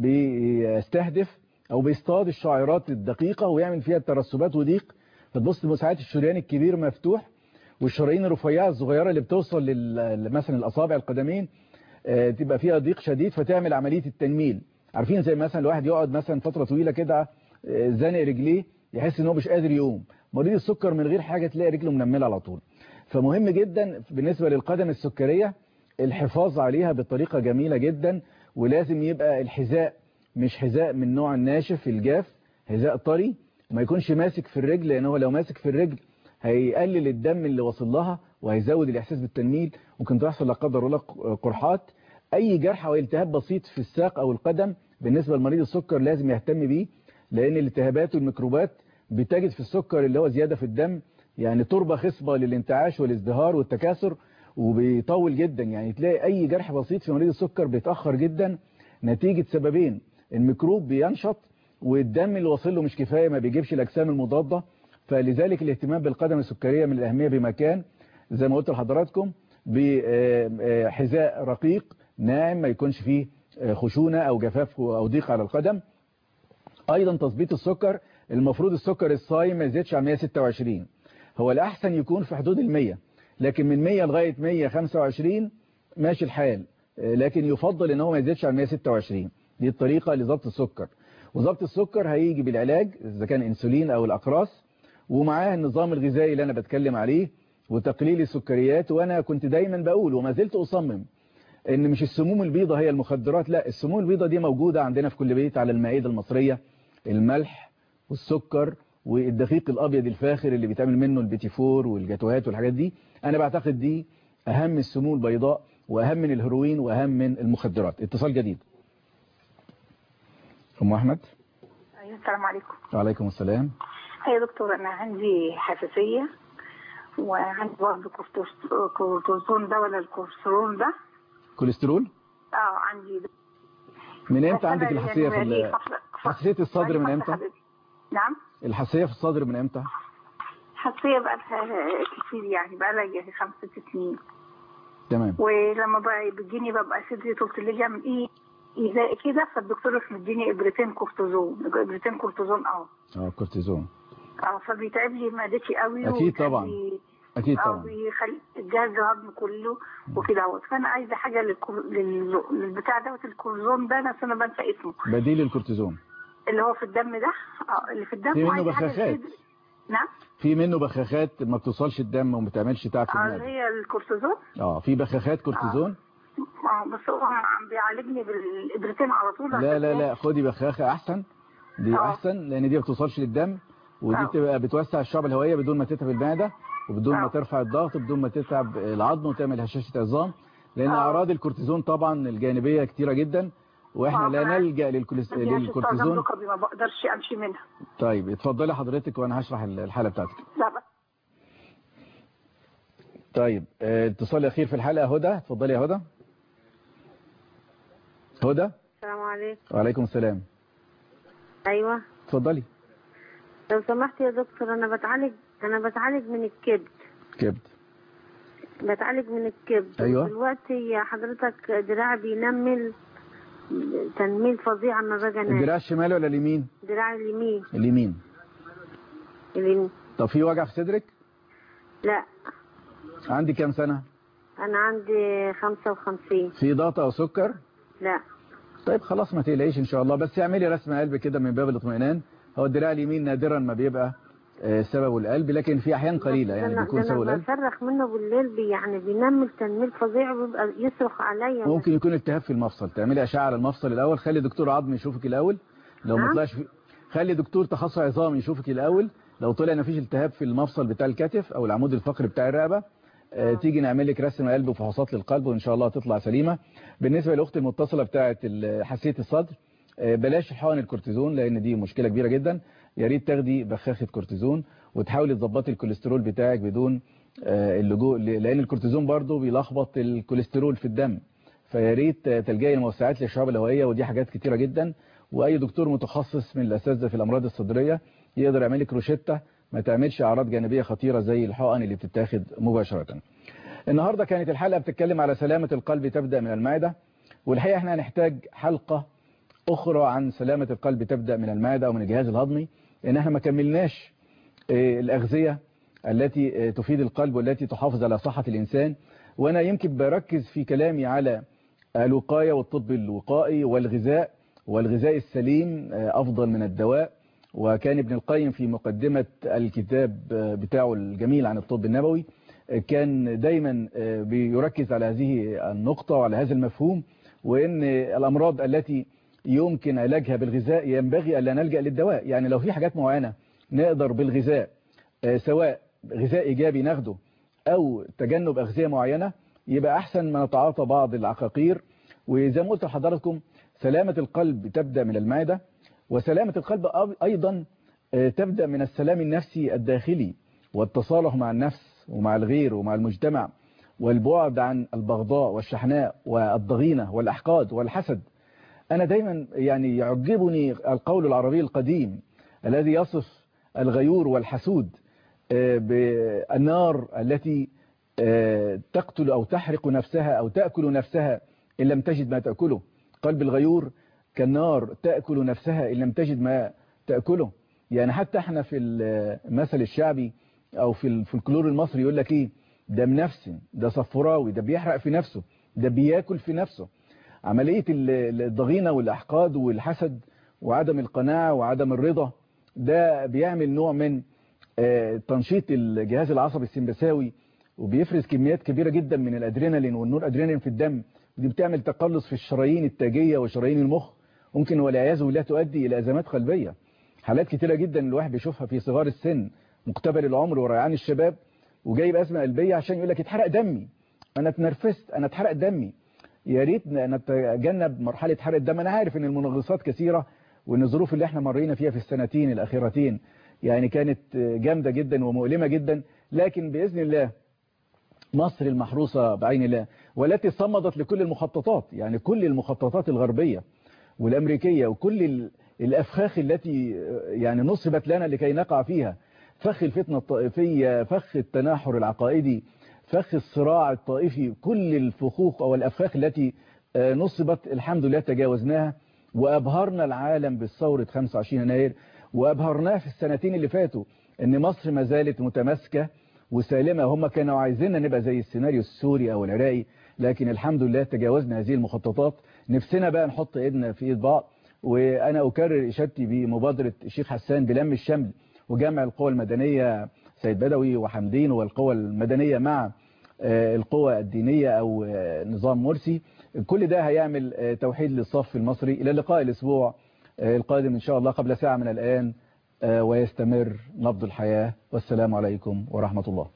بيستهدف او بيصطاد الشعيرات الدقيقه ويعمل فيها ترسبات وضيق فتبص ساعات الشريان الكبير مفتوح والشرايين الرفيعه الصغيره اللي بتوصل لل- مثلا الاصابع القدمين آه، تبقى فيها ضيق شديد فتعمل عمليه التنميل عارفين زي مثلا الواحد يقعد مثلا فتره طويله كده آه، زانق رجليه يحس ان هو مش قادر يقوم مريض السكر من غير حاجه تلاقي رجله منمله على طول فمهم جدا بالنسبه للقدم السكريه الحفاظ عليها بطريقه جميله جدا ولازم يبقى الحذاء مش حذاء من نوع الناشف الجاف حذاء طري وما يكونش ماسك في الرجل لان هو لو ماسك في الرجل هيقلل الدم اللي واصل لها وهيزود الاحساس بالتنميل ممكن تحصل لا قدر الله قرحات اي جرح او التهاب بسيط في الساق او القدم بالنسبه لمريض السكر لازم يهتم بيه لان الالتهابات والميكروبات بتجد في السكر اللي هو زياده في الدم يعني تربه خصبه للانتعاش والازدهار والتكاثر وبيطول جدا يعني تلاقي اي جرح بسيط في مريض السكر بيتاخر جدا نتيجه سببين الميكروب بينشط والدم اللي واصل له مش كفايه ما بيجيبش الاجسام المضاده فلذلك الاهتمام بالقدم السكريه من الاهميه بمكان زي ما قلت لحضراتكم بحذاء رقيق ناعم ما يكونش فيه خشونه او جفاف او ضيق على القدم ايضا تظبيط السكر المفروض السكر الصايم ما يزيدش عن 126 هو الاحسن يكون في حدود ال100 لكن من 100 لغايه 125 ماشي الحال لكن يفضل ان هو ما يزيدش عن 126 دي الطريقه لضبط السكر وضبط السكر هيجي بالعلاج اذا كان انسولين او الاقراص ومعاه النظام الغذائي اللي انا بتكلم عليه وتقليل السكريات وانا كنت دايما بقول وما زلت اصمم ان مش السموم البيضاء هي المخدرات لا السموم البيضاء دي موجودة عندنا في كل بيت على المائدة المصرية الملح والسكر والدقيق الابيض الفاخر اللي بيتعمل منه البيتي فور والجاتوهات والحاجات دي انا بعتقد دي اهم السموم البيضاء واهم من الهيروين واهم من المخدرات اتصال جديد ام احمد ايوه السلام عليكم وعليكم السلام يا دكتور انا عندي حساسيه وعندي برضه كورتيزون ده ولا الكورتيزون ده كوليسترول اه عندي ده. من بس امتى أنا عندك الحساسيه يعني في بقالي ال- فترة- حساسيه الصدر من بقالي امتى فترة نعم الحساسيه في الصدر من امتى حساسيه بقى لها كتير يعني بقى لها يجي خمس ست سنين تمام ولما بقى بتجيني ببقى صدري طولة الليل يعمل ايه إيذاء كده فالدكتور يروح مديني ابرتين كورتيزون ابرتين كورتيزون اه اه كورتيزون اه فبيتعب لي معدتي قوي أكيد وبيتعب طبعا. لي- اكيد اه طبعا بيخلي الجهاز الهضمي كله وكده اهوت فانا عايزه حاجه للكور... لل... للبتاع دوت الكورزون ده بس انا بنسى اسمه بديل الكورتيزون اللي هو في الدم ده اه اللي في الدم في منه وعايزة حاجة بخاخات. للصدر. نعم في منه بخاخات ما بتوصلش الدم وما بتعملش تعب في اه اللي المعده هي الكورتيزون اه في بخاخات كورتيزون اه بس هو عم بيعالجني بالابرتين على طول لا لا لا خدي بخاخه احسن دي آه. احسن لان دي ما بتوصلش للدم ودي آه. بتبقى بتوسع الشعب الهوائيه بدون ما تتعب المعده وبدون ما ترفع الضغط بدون ما تتعب العظم وتعمل هشاشه عظام لان اعراض الكورتيزون طبعا الجانبيه كتيره جدا واحنا آه، لا معاك. نلجا للكوليس- ما فيهاش للكورتيزون استخدام ركبي ما بقدرش امشي منها طيب اتفضلي حضرتك وانا هشرح الحاله بتاعتك لا بس طيب آه، اتصال اخير في الحلقه هدى اتفضلي يا هدى هدى السلام عليكم وعليكم السلام ايوه اتفضلي لو سمحت يا دكتور انا بتعالج انا بتعالج من الكبد كبد بتعالج من الكبد أيوة. دلوقتي حضرتك دراعي بينمل تنميل فظيع اما باجي انام الدراع الشمال ولا اليمين دراعي اليمين اليمين اليمين طب في وجع في صدرك لا عندي كام سنه انا عندي 55 في ضغط او سكر لا طيب خلاص ما تقلقيش ان شاء الله بس اعملي رسم قلب كده من باب الاطمئنان هو الدراع اليمين نادرا ما بيبقى آه، سببه القلب لكن في احيان قليله ده يعني أنا- بيكون ده سببه انا القلب بصرخ منه بالليل بي يعني بينمل تنميل فظيع وبيبقى يصرخ عليا ممكن يكون التهاب في المفصل تعملي اشعه على المفصل الاول خلي دكتور عظم يشوفك الاول لو ما نعم. طلعش في... خلي دكتور تخصص عظام يشوفك الاول لو طلع ان مفيش التهاب في المفصل بتاع الكتف او العمود الفقري بتاع الرقبه آه، تيجي نعمل لك رسم قلب وفحوصات للقلب وان شاء الله تطلع سليمه بالنسبه للاخت المتصله بتاعه ال- حساسيه الصدر آه، بلاش حقن الكورتيزون لان دي مشكله كبيره جدا يا ريت تاخدي بخاخه كورتيزون وتحاولي تظبطي الكوليسترول بتاعك بدون آه، اللجوء ل- لان الكورتيزون برضو بيلخبط الكوليسترول في الدم فيا ريت آه، تلجئي لموسعات للشعب الهوائيه ودي حاجات كتيره جدا واي دكتور متخصص من الاساتذه في الامراض الصدريه يقدر يعمل لك روشته ما تعملش اعراض جانبيه خطيره زي الحقن اللي بتتاخد مباشره النهارده كانت الحلقه بتتكلم على سلامه القلب تبدا من المعده والحقيقه احنا هنحتاج حلقه اخرى عن سلامه القلب تبدا من المعده او من الجهاز الهضمي لان احنا ما كملناش آه، الاغذيه التي آه، تفيد القلب والتي تحافظ على صحه الانسان وانا يمكن بركز في كلامي على الوقايه والطب الوقائي والغذاء والغذاء السليم آه، افضل من الدواء وكان ابن القيم في مقدمة الكتاب آه، بتاعه الجميل عن الطب النبوي آه، كان دايما آه، بيركز على هذه النقطة وعلى هذا المفهوم وان الامراض التي يمكن علاجها بالغذاء ينبغي ألا نلجأ للدواء يعني لو في حاجات معينة نقدر بالغذاء آه، سواء غذاء إيجابي ناخده أو تجنب أغذية معينة يبقى أحسن ما نتعاطى بعض العقاقير وزي ما قلت لحضراتكم سلامة القلب تبدأ من المعدة وسلامة القلب أب- أيضا آه، تبدأ من السلام النفسي الداخلي والتصالح مع النفس ومع الغير ومع المجتمع والبعد عن البغضاء والشحناء والضغينة والأحقاد والحسد أنا دايما يعني يعجبني القول العربي القديم الذي يصف الغيور والحسود آه، بالنار التي آه، تقتل أو تحرق نفسها أو تأكل نفسها إن لم تجد ما تأكله قلب الغيور كالنار تأكل نفسها إن لم تجد ما تأكله يعني حتى احنا في المثل الشعبي أو في الفلكلور المصري يقول لك إيه ده منفسن ده صفراوي ده بيحرق في نفسه ده بياكل في نفسه عملية ال- الضغينة والأحقاد والحسد وعدم القناعة وعدم الرضا ده بيعمل نوع من آه، تنشيط الجهاز العصبي السمبثاوي وبيفرز كميات كبيرة جدا من الأدرينالين والنور أدرينالين في الدم دي بتعمل تقلص في الشرايين التاجية وشرايين المخ ممكن والعياذ بالله تؤدي إلى أزمات قلبية حالات كتيرة جدا الواحد بيشوفها في صغار السن مقتبل العمر وريعان الشباب وجاي بأزمة قلبية عشان يقول لك اتحرق دمي أنا اتنرفزت أنا اتحرق دمي يا ريت نتجنب مرحلة حرق الدم أنا عارف إن المنغصات كثيرة وإن الظروف اللي احنا مرينا فيها في السنتين الأخيرتين يعني كانت جامدة جدا ومؤلمة جدا لكن بإذن الله مصر المحروسة بعين الله والتي صمدت لكل المخططات يعني كل المخططات الغربية والأمريكية وكل ال- الأفخاخ التي يعني نصبت لنا لكي نقع فيها فخ الفتنة الطائفية فخ التناحر العقائدي فخ الصراع الطائفي كل الفخوخ أو الأفخاخ التي آه، نصبت الحمد لله تجاوزناها وأبهرنا العالم بالثورة 25 يناير وأبهرناه في السنتين اللي فاتوا أن مصر ما زالت متماسكة وسالمة هم كانوا عايزيننا نبقى زي السيناريو السوري أو العراقي لكن الحمد لله تجاوزنا هذه المخططات نفسنا بقى نحط ايدنا في ايد بعض وأنا أكرر إشادتي بمبادرة الشيخ حسان بلم الشمل وجمع القوى المدنية سيد بدوي وحمدين والقوى المدنية مع آه، القوى الدينية أو آه، نظام مرسي كل ده هيعمل آه، توحيد للصف المصري إلى اللقاء الأسبوع آه، القادم إن شاء الله قبل ساعة من الآن آه، ويستمر نبض الحياة والسلام عليكم ورحمة الله